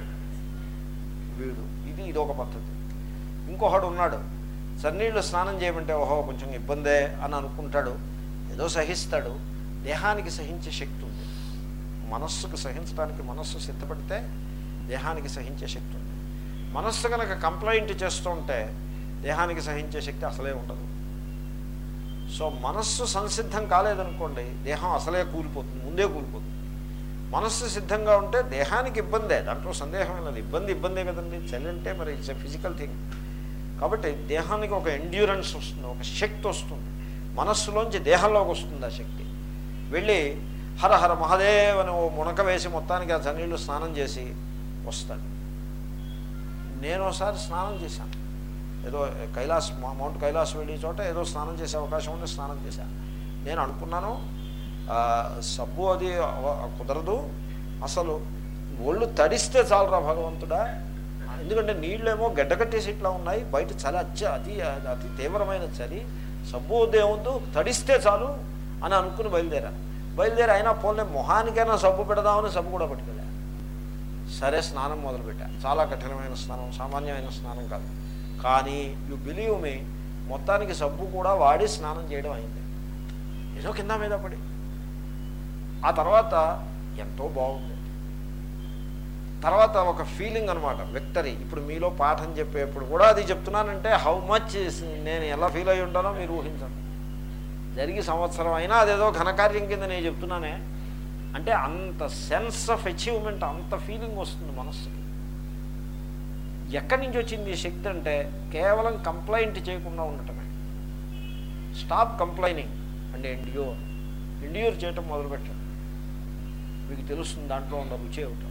వీడు ఇది ఇది ఒక పద్ధతి ఇంకొకడు ఉన్నాడు చన్నీళ్ళు స్నానం చేయమంటే ఓహో కొంచెం ఇబ్బందే అని అనుకుంటాడు ఏదో సహిస్తాడు దేహానికి సహించే శక్తి ఉంది మనస్సుకు సహించడానికి మనస్సు సిద్ధపడితే దేహానికి సహించే శక్తి ఉంది మనస్సు కనుక కంప్లైంట్ చేస్తూ ఉంటే దేహానికి సహించే శక్తి అసలే ఉండదు సో మనస్సు సంసిద్ధం కాలేదనుకోండి దేహం అసలే కూలిపోతుంది ముందే కూలిపోతుంది మనస్సు సిద్ధంగా ఉంటే దేహానికి ఇబ్బందే దాంట్లో సందేహం లేదు ఇబ్బంది ఇబ్బందే కదండి చలి అంటే మరి ఇట్స్ ఎ ఫిజికల్ థింగ్ కాబట్టి దేహానికి ఒక ఎండ్యూరెన్స్ వస్తుంది ఒక శక్తి వస్తుంది మనస్సులోంచి దేహంలోకి వస్తుంది ఆ శక్తి వెళ్ళి హర హర మహాదేవ్ అని ఓ మునక వేసి మొత్తానికి ఆ చన్నీళ్ళు స్నానం చేసి వస్తాడు నేను ఒకసారి స్నానం చేశాను ఏదో కైలాస్ మౌంట్ కైలాస్ వెళ్ళే చోట ఏదో స్నానం చేసే అవకాశం ఉండి స్నానం చేశాను నేను అనుకున్నాను ఆ, సబ్బు అది అవ- కుదరదు అసలు ఒళ్ళు తడిస్తే చాలరా భగవంతుడా ఎందుకంటే నీళ్ళేమో గడ్డకట్టేసి ఇట్లా ఉన్నాయి బయట చలి అచ్చ అతి అతి తీవ్రమైన చలి సబ్బు ఉదయం తడిస్తే చాలు అని అనుకుని బయలుదేరా బయలుదేరి అయినా పోలే మొహానికైనా సబ్బు పెడదామని సబ్బు కూడా పట్టుకెళ్ళా సరే స్నానం మొదలుపెట్టా చాలా కఠినమైన స్నానం సామాన్యమైన స్నానం కాదు కానీ యు బిలీవ్ మీ మొత్తానికి సబ్బు కూడా వాడి స్నానం చేయడం అయింది ఏదో కింద మీద పడి ఆ తర్వాత ఎంతో బాగుంది తర్వాత ఒక ఫీలింగ్ అనమాట విక్టరీ ఇప్పుడు మీలో పాఠం చెప్పేప్పుడు కూడా అది చెప్తున్నానంటే హౌ మచ్ నేను ఎలా ఫీల్ అయి ఉంటానో మీరు ఊహించండి జరిగి సంవత్సరం అయినా అదేదో ఘనకార్యం కింద నేను చెప్తున్నానే అంటే అంత సెన్స్ ఆఫ్ అచీవ్మెంట్ అంత ఫీలింగ్ వస్తుంది మనస్సుకి ఎక్కడి నుంచి వచ్చింది ఈ శక్తి అంటే కేవలం కంప్లైంట్ చేయకుండా ఉండటమే stop complaining and endure endure చేయటం మొదలుపెట్టండి మీకు తెలుస్తుంది దాంట్లో ఉన్న రుచి ఏమిటో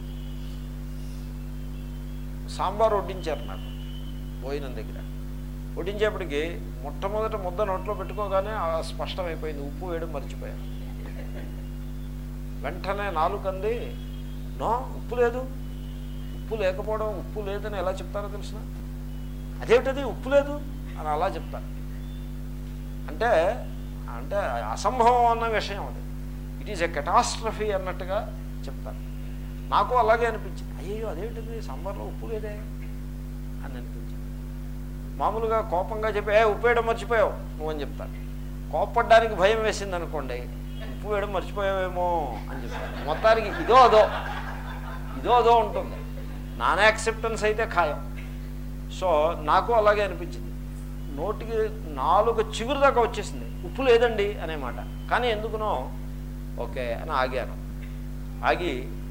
సాంబార్ వడ్డించారు నాకు భోజనం దగ్గర వడ్డించేప్పటికి మొట్టమొదట ముద్ద నోట్లో పెట్టుకోగానే ఆ స్పష్టమైపోయింది ఉప్పు వేయడం మర్చిపోయాను వెంటనే నాలుకంది నో ఉప్పు లేదు ఉప్పు లేకపోవడం ఉప్పు లేదని ఎలా చెప్తారో తెలిసిన అదేమిటది ఉప్పు లేదు అని అలా చెప్తారు అంటే అంటే అసంభవం అన్న విషయం అది ఇట్ ఈజ్ ఎ కెటాస్ట్రఫీ అన్నట్టుగా చెప్తారు నాకు అలాగే అనిపించింది అయ్యో అదేమిటది సాంబార్లో ఉప్పు లేదే అని అనిపించింది మామూలుగా కోపంగా చెప్పి ఏ ఉప్పు వేయడం మర్చిపోయావు నువ్వు అని చెప్తాను కోపడ్డానికి భయం వేసింది అనుకోండి ఉప్పు వేయడం మర్చిపోయావేమో అని చెప్తాను మొత్తానికి ఇదో అదో ఇదో అదో ఉంటుంది నాన్ యాక్సెప్టెన్స్ అయితే ఖాయం సో నాకు అలాగే అనిపించింది నోటికి నాలుగు చిగురు దాకా వచ్చేసింది ఉప్పు లేదండి అనే మాట కానీ ఎందుకునో ఓకే అని ఆగాను ఆగి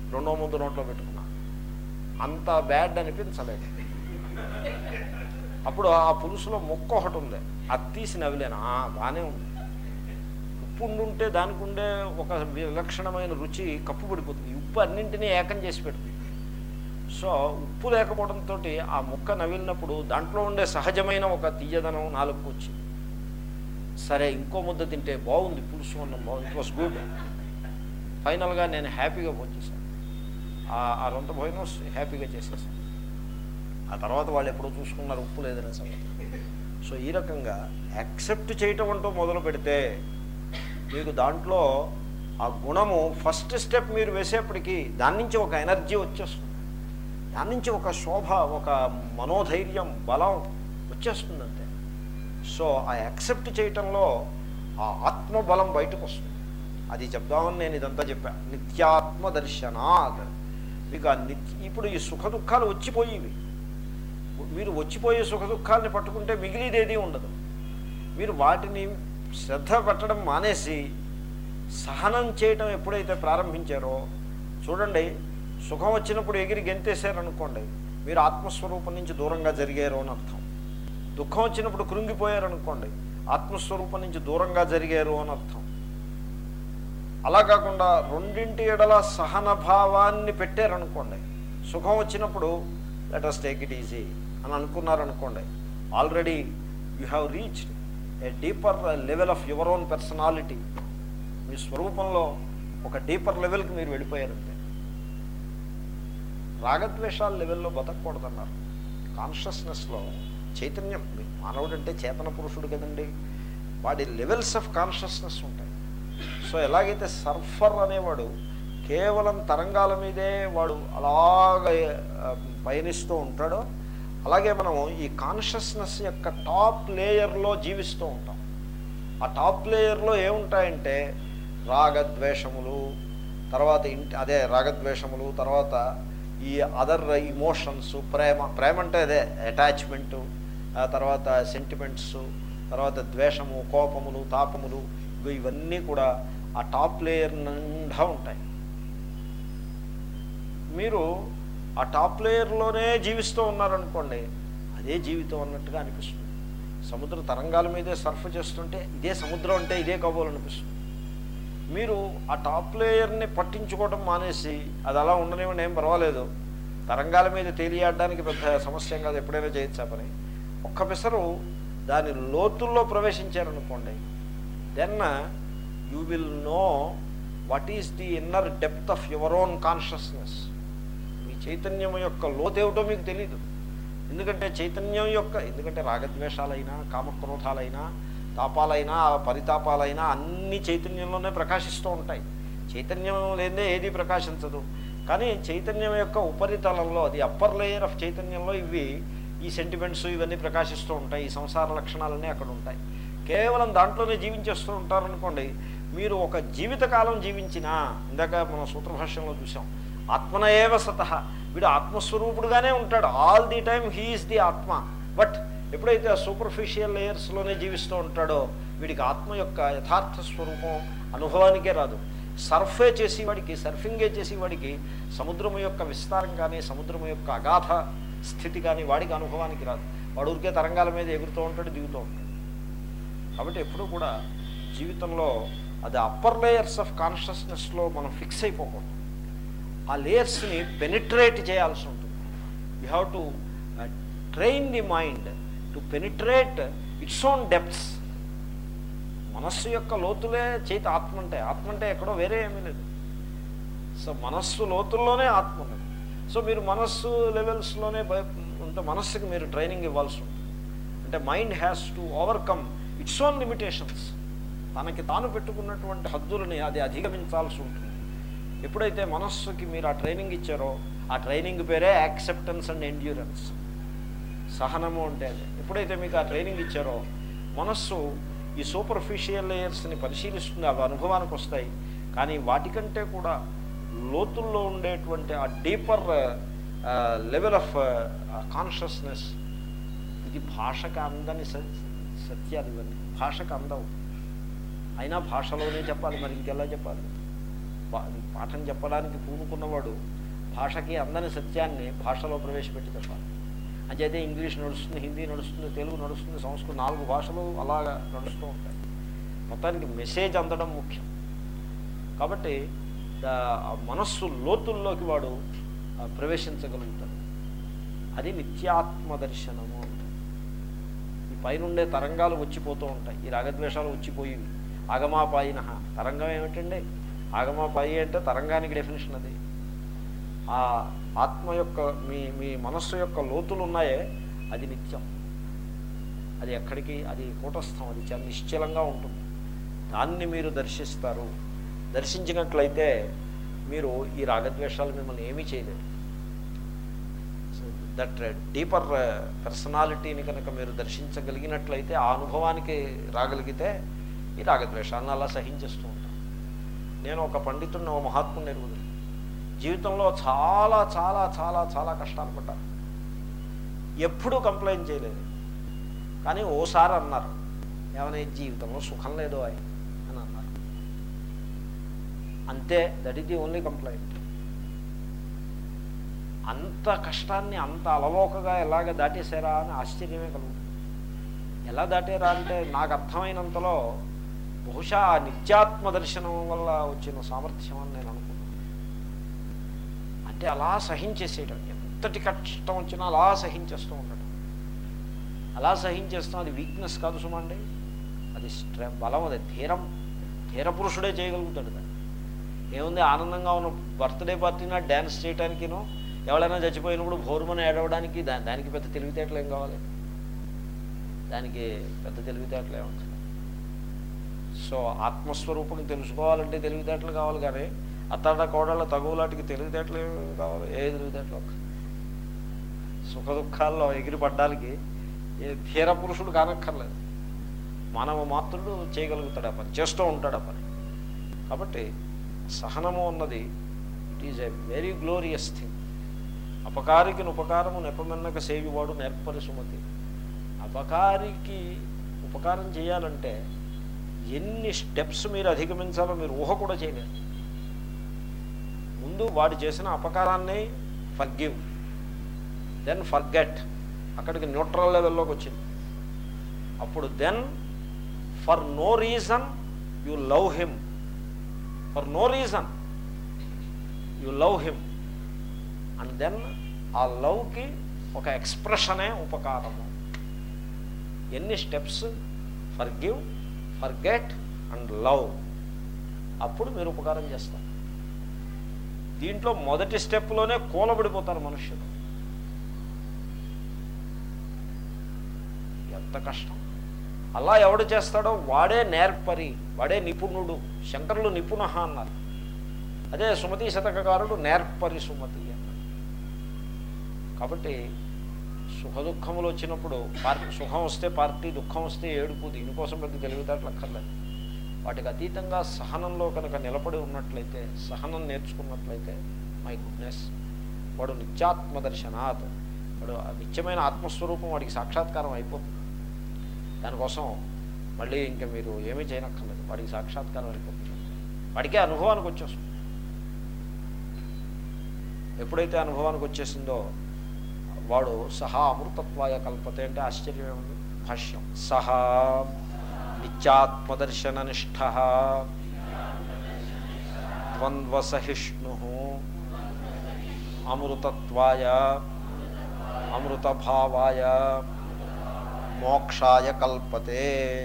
రెండో ముద్ద నోట్లో పెట్టుకున్నా అంత బ్యాడ్ అనిపించలేదు అప్పుడు ఆ పులుసులో ముక్క ఒకటి ఉంది అది తీసి నవ్విలేను "ఆ, బాగానే ఉంది ఉప్పు ఉండుంటే దానికి ఉండే ఒక విలక్షణమైన రుచి కప్పు పడిపోతుంది ఈ ఉప్పు అన్నింటినీ ఏకం చేసి పెడుతుంది సో ఉప్పు లేకపోవడంతో ఆ ముక్క నవిలినప్పుడు దాంట్లో ఉండే సహజమైన ఒక తీయదనం నాలుగు వచ్చింది సరే ఇంకో ముద్ద తింటే బాగుంది పులుసు అన్నం బాగుంది ఇట్ వాస్ గుడ్ ఫైనల్గా నేను హ్యాపీగా భోజేశాను ఆ రొంత భోజనం హ్యాపీగా చేసేసాను ఆ తర్వాత వాళ్ళు ఎప్పుడో చూసుకున్నారు ఉప్పు లేదనే సంగతి సో ఈ రకంగా యాక్సెప్ట్ చేయటం అంటూ మొదలు పెడితే మీకు దాంట్లో ఆ గుణము ఫస్ట్ స్టెప్ మీరు వేసేప్పటికీ దాని నుంచి ఒక ఎనర్జీ వచ్చేస్తుంది దాని నుంచి ఒక శోభ ఒక మనోధైర్యం బలం వచ్చేస్తుంది అంతే సో ఆ యాక్సెప్ట్ చేయటంలో ఆ ఆత్మబలం బయటకు వస్తుంది అది చెప్దామని నేను ఇదంతా చెప్పా నిత్యాత్మ దర్శనాత్ మీకు ఆ నిత్య ఇప్పుడు ఈ సుఖ దుఃఖాలు వచ్చిపోయేవి మీరు వచ్చిపోయే సుఖ దుఃఖాలని పట్టుకుంటే మిగిలిదేది ఉండదు మీరు వాటిని శ్రద్ధ పెట్టడం మానేసి సహనం చేయటం ఎప్పుడైతే ప్రారంభించారో చూడండి సుఖం వచ్చినప్పుడు ఎగిరి గెంతేశారనుకోండి మీరు ఆత్మస్వరూపం నుంచి దూరంగా జరిగారు అని అర్థం దుఃఖం వచ్చినప్పుడు కృంగిపోయారనుకోండి ఆత్మస్వరూపం నుంచి దూరంగా జరిగారు అని అర్థం అలా కాకుండా రెండింటి ఎడల సహన భావాన్ని పెట్టారనుకోండి సుఖం వచ్చినప్పుడు let us take it easy అని అనుకున్నారనుకోండి already you have reached a deeper level of your own personality మీ స్వరూపంలో ఒక డీపర్ లెవెల్కి మీరు వెళ్ళిపోయారంటే రాగద్వేషాల లెవెల్లో బతకూడదన్నారు కాన్షియస్నెస్లో చైతన్యం మానవుడు అంటే చేతన పురుషుడు కదండి వాడి లెవెల్స్ ఆఫ్ కాన్షియస్నెస్ ఉంటాయి సో ఎలాగైతే సర్ఫర్ అనేవాడు కేవలం తరంగాల మీదే వాడు అలాగ ఆ, పయనిస్తూ ఉంటాడో అలాగే మనం ఈ కాన్షియస్నెస్ యొక్క టాప్ లేయర్లో జీవిస్తూ ఉంటాం ఆ టాప్ లేయర్లో ఏముంటాయంటే రాగద్వేషములు తర్వాత ఇంటి అదే రాగద్వేషములు తర్వాత ఈ అదర్ ఇమోషన్స్ ప్రేమ ప్రేమ అంటే అదే అటాచ్మెంటు ఆ తర్వాత సెంటిమెంట్స్ తర్వాత ద్వేషము కోపములు తాపములు ఇగో ఇవన్నీ కూడా ఆ టాప్ లేయర్ నిండా ఉంటాయి మీరు ఆ టాప్ లేయర్లోనే జీవిస్తూ ఉన్నారనుకోండి అదే జీవితం అన్నట్టుగా అనిపిస్తుంది సముద్ర తరంగాల మీదే సర్ఫ్ చేస్తుంటే ఇదే సముద్రం అంటే ఇదే కాబోలు అనిపిస్తుంది మీరు ఆ టాప్ లేయర్ని పట్టించుకోవడం మానేసి అది అలా ఉండనివ్వండి ఏం పర్వాలేదు తరంగాల మీద తేలియాడడానికి పెద్ద సమస్య ఏం కాదు ఎప్పుడైనా చేయొచ్చా పని ఒక్క పిసరు దాని లోతుల్లో ప్రవేశించారనుకోండి then you will know what is the inner depth of your own consciousness మీ చైతన్యం యొక్క లోతేమిటో మీకు తెలియదు ఎందుకంటే చైతన్యం యొక్క ఎందుకంటే రాగద్వేషాలైనా కామక్రోధాలైనా తాపాలైనా పరితాపాలైనా అన్ని చైతన్యంలోనే ప్రకాశిస్తూ ఉంటాయి చైతన్యం లేదే ఏది ప్రకాశించదు కానీ చైతన్యం యొక్క ఉపరితలంలో అది అప్పర్ లేయర్ ఆఫ్ చైతన్యంలో ఇవి ఈ సెంటిమెంట్స్ ఇవన్నీ ప్రకాశిస్తూ ఉంటాయి ఈ సంసార లక్షణాలన్నీ అక్కడ ఉంటాయి కేవలం దాంట్లోనే జీవించేస్తూ ఉంటారనుకోండి మీరు ఒక జీవితకాలం జీవించినా ఇందాక మన సూత్రభాష్యంలో చూసాం ఆత్మన ఏవ సత వీడు ఆత్మస్వరూపుడుగానే ఉంటాడు all the time he is the ఆత్మ బట్ ఎప్పుడైతే ఆ సూపర్ఫిషియల్ లేయర్స్లోనే జీవిస్తూ ఉంటాడో వీడికి ఆత్మ యొక్క యథార్థ స్వరూపం అనుభవానికే రాదు సర్ఫే చేసేవాడికి సర్ఫింగే చేసేవాడికి సముద్రము యొక్క విస్తారం కానీ సముద్రము యొక్క అగాధ స్థితి కానీ వాడికి అనుభవానికి రాదు వాడు ఊరికే తరంగాల మీద ఎగురుతూ ఉంటాడు దిగుతూ ఉంటాడు కాబట్టి ఎప్పుడూ కూడా జీవితంలో అది అప్పర్ లేయర్స్ ఆఫ్ కాన్షియస్నెస్లో మనం ఫిక్స్ అయిపోకూడదు ఆ లేయర్స్ని పెనిట్రేట్ చేయాల్సి ఉంటుంది you have to train the mind to penetrate its own depths మనస్సు యొక్క లోతులే చేతి ఆత్మ అంటే ఆత్మ అంటే ఎక్కడో వేరే ఏమీ లేదు సో మనస్సు లోతుల్లోనే ఆత్మ ఉన్నది సో మీరు మనస్సు లెవెల్స్లోనే అంటే మనస్సుకి మీరు ట్రైనింగ్ ఇవ్వాల్సి ఉంటుంది అంటే mind has to overcome its own limitations తనకి తాను పెట్టుకున్నటువంటి హద్దులని అది అధిగమించాల్సి ఉంటుంది ఎప్పుడైతే మనస్సుకి మీరు ఆ ట్రైనింగ్ ఇచ్చారో ఆ ట్రైనింగ్ పేరే యాక్సెప్టెన్స్ అండ్ ఎండ్యూరెన్స్ సహనము అంటే అది ఎప్పుడైతే మీకు ఆ ట్రైనింగ్ ఇచ్చారో మనస్సు ఈ సూపర్ఫిషియల్ లేయర్స్ని పరిశీలిస్తుంది అవి అనుభవానికి వస్తాయి కానీ వాటికంటే కూడా లోతుల్లో ఉండేటువంటి ఆ డీపర్ లెవెల్ ఆఫ్ కాన్షియస్నెస్ ఇది భాషకు అందని స- సత్యాలు ఇవన్నీ భాషకు అందవు అయినా భాషలోనే చెప్పాలి మరి ఇంకెలా చెప్పాలి పా- పాఠం చెప్పడానికి పూనుకున్నవాడు భాషకి అందని సత్యాన్ని భాషలో ప్రవేశపెట్టి చెప్పాలి అంచేతే ఇంగ్లీష్ నడుస్తుంది హిందీ నడుస్తుంది తెలుగు నడుస్తుంది సంస్కృతం నాలుగు భాషలు అలాగా నడుస్తూ ఉంటాయి మొత్తానికి మెసేజ్ అందడం ముఖ్యం కాబట్టి దా- ఆ మనస్సు లోతుల్లోకి వాడు ఆ, ప్రవేశించగలుగుతాడు అది నిత్యాత్మ దర్శనము అంటారు ఈ పైనుండే తరంగాలు వచ్చిపోతూ ఉంటాయి ఈ రాగద్వేషాలు వచ్చిపోయేవి ఆగమాపాయిన తరంగం ఏమిటండి ఆగమాపాయి అంటే తరంగానికి డెఫినేషన్ అది ఆ ఆత్మ యొక్క మీ మీ మనస్సు యొక్క లోతులు ఉన్నాయే అది నిత్యం అది ఎక్కడికి అది కూటస్థం అది చాలా నిశ్చలంగా ఉంటుంది దాన్ని మీరు దర్శిస్తారు దర్శించినట్లయితే మీరు ఈ రాగద్వేషాలు మిమ్మల్ని ఏమీ చేయలేరు దట్ డీపర్ పర్సనాలిటీని కనుక మీరు దర్శించగలిగినట్లయితే ఆ అనుభవానికి రాగలిగితే ఈ రాగద్వేషాలను అలా సహించేస్తూ ఉంటాను నేను ఒక పండితుడిని ఒక మహాత్ముని ఎరుగుదు జీవితంలో చాలా చాలా చాలా చాలా కష్టాలు పడ్డాను ఎప్పుడూ కంప్లైంట్ చేయలేదు కానీ ఓసారి అన్నారు ఏమైనా జీవితంలో సుఖం లేదో అని అని అన్నారు అంతే that is the only complaint అంత కష్టాన్ని అంత అలవోకగా ఎలాగ దాటేశారా అని ఆశ్చర్యమే కలుగుతుంది ఎలా దాటారా అంటే నాకు అర్థమైనంతలో బహుశా ఆ నిత్యాత్మ దర్శనం వల్ల వచ్చిన సామర్థ్యం అని నేను అనుకున్నాను అంటే అలా సహించేసేయటం ఎంతటి కష్టం వచ్చినా అలా సహించేస్తూ ఉండటం అలా సహించేస్తాం అది వీక్నెస్ కాదు సుమండి అది స్ట్రె బలం అది ధీరం ధీర పురుషుడే చేయగలుగుతాడు దాన్ని ఏముంది ఆనందంగా ఉన్న బర్త్డే పార్టీనా డ్యాన్స్ చేయడానికినో ఎవరైనా చచ్చిపోయినప్పుడు భోరుమని ఏడవడానికి దా దానికి పెద్ద తెలివితేటలు ఏం కావాలి దానికి పెద్ద తెలివితేటలు ఏమవుతుంది సో ఆత్మస్వరూపం తెలుసుకోవాలంటే తెలివితేటలు కావాలి కానీ అత్తాడ కోడళ్ళ తగువులాటికి తెలివితేటలు ఏమి కావాలి ఏ తెలివితేటలు ఒక్క సుఖ దుఃఖాల్లో ఎగిరి పడ్డానికి ఏ ధీర పురుషుడు కానక్కర్లేదు మానవ మాత్రుడు చేయగలుగుతాడు ఆ పని చేస్తూ ఉంటాడు ఆ పని కాబట్టి సహనము అన్నది it is a very glorious thing అపకారికి ఉపకారము నెపమెన్నక సేవివాడు నేర్పరి సుమతి అపకారికి ఉపకారం చేయాలంటే ఎన్ని స్టెప్స్ మీరు అధిగమించాలో మీరు ఊహ కూడా చేయలేరు ముందు వాడు చేసిన అపకారాన్ని ఫర్గివ్ దెన్ ఫర్గెట్ అక్కడికి న్యూట్రల్ లెవెల్లోకి వచ్చింది అప్పుడు then for no reason you love him for no reason you love him and then ఆ లవ్కి ఒక ఎక్స్ప్రెషనే ఉపకారము ఎన్ని steps forgive forget and love అప్పుడు మీరు ఉపకారం చేస్తారు దీంట్లో మొదటి స్టెప్లోనే కూలబడిపోతారు మనుష్యులు ఎంత కష్టం అలా ఎవడు చేస్తాడో వాడే నేర్పరి వాడే నిపుణుడు శంకరులు నిపుణ అన్నారు అదే సుమతి శతకకారుడు నేర్పరి సుమతి అన్నారు కాబట్టి సుఖ దుఃఖములు వచ్చినప్పుడు పార్టీ సుఖం వస్తే పార్టీ దుఃఖం వస్తే ఏడుపు దీనికోసం పెద్ద తెలివితేటలు అక్కర్లేదు వాటికి అతీతంగా సహనంలో కనుక నిలబడి ఉన్నట్లయితే సహనం నేర్చుకున్నట్లయితే మై గుడ్నెస్ వాడు నిత్యాత్మ దర్శనాత్ వాడు ఆ నిత్యమైన ఆత్మస్వరూపం వాడికి సాక్షాత్కారం అయిపోతుంది దానికోసం మళ్ళీ ఇంకా మీరు ఏమీ చేయనక్కర్లేదు వాడికి సాక్షాత్కారం అయిపోతుంది వాడికే అనుభవానికి వచ్చేస్తుంది ఎప్పుడైతే అనుభవానికి వచ్చేసిందో వాడు సహా అమృతత్వాయ కల్పతే అంటే ఆశ్చర్యం ఏముంది భాష్యం సహా నిత్యాత్మదర్శన నిష్ఠ ద్వంద్వసహిష్ణు అమృతత్వాయ అమృతభావాయ మోక్షాయ కల్పతే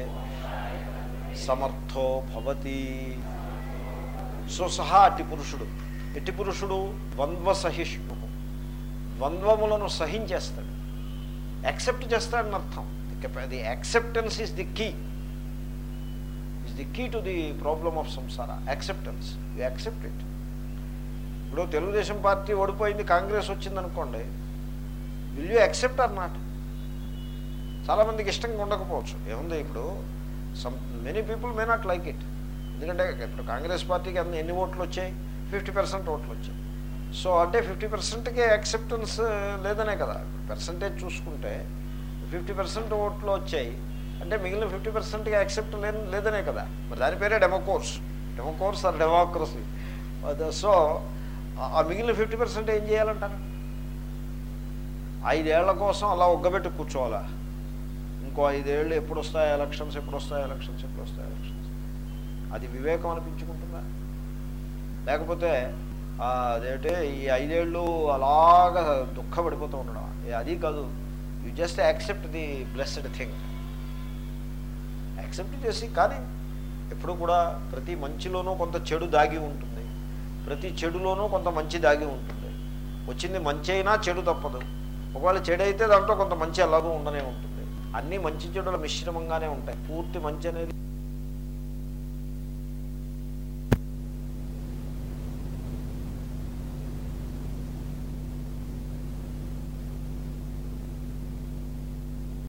సమర్థో భవతి సో సహా అట్టి పురుషుడు ఎట్టి పురుషుడు ద్వంద్వసహిష్ణు ద్వంద్వములను సహించేస్తాడు యాక్సెప్ట్ చేస్తాడని అర్థం the acceptance is the key is the key to the problem of సంసార యాక్సెప్టెన్స్ యూ యాక్సెప్ట్ ఇట్ ఇప్పుడు తెలుగుదేశం పార్టీ ఓడిపోయింది కాంగ్రెస్ వచ్చింది అనుకోండి will you accept or not చాలామందికి ఇష్టంగా ఉండకపోవచ్చు ఏముంది ఇప్పుడు some many people may not like it ఎందుకంటే ఇప్పుడు కాంగ్రెస్ పార్టీకి అన్ని ఎన్ని ఓట్లు వచ్చాయి ఫిఫ్టీ పర్సెంట్ ఓట్లు వచ్చాయి సో అంటే ఫిఫ్టీ పర్సెంట్కి యాక్సెప్టెన్స్ లేదనే కదా పర్సంటేజ్ చూసుకుంటే ఫిఫ్టీ పర్సెంట్ ఓట్లు వచ్చాయి అంటే మిగిలిన ఫిఫ్టీ పర్సెంట్కి యాక్సెప్ట్ లే లేదనే కదా మరి దాని పేరే డెమోకోర్స్ డెమోకోర్స్ ఆర్ డెమోక్రసీ సో ఆ మిగిలిన ఫిఫ్టీ పర్సెంట్ ఏం చేయాలంటారు ఐదేళ్ల కోసం అలా ఒగ్గబెట్టి కూర్చోవాలా ఇంకో ఐదేళ్ళు ఎప్పుడు వస్తాయి ఎలక్షన్స్ ఎప్పుడు వస్తాయి ఎలక్షన్స్ ఎప్పుడు వస్తాయి ఎలక్షన్స్ అది వివేకం అనిపించుకుంటుందా లేకపోతే ఆ, అదేంటే ఈ ఐదేళ్ళు అలాగా దుఃఖపడిపోతూ ఉండడం ఏ, అది కాదు you just accept the blessed thing accept చేసి కానీ ఎప్పుడు కూడా ప్రతి మంచిలోనూ కొంత చెడు దాగి ఉంటుంది ప్రతి చెడులోనూ కొంత మంచి దాగి ఉంటుంది వచ్చింది మంచి అయినా చెడు తప్పదు ఒకవేళ చెడు అయితే దాంట్లో కొంత మంచి ఎలాగో ఉండనే ఉంటుంది అన్నీ మంచి చెడుల మిశ్రమంగానే ఉంటాయి పూర్తి మంచి అనేది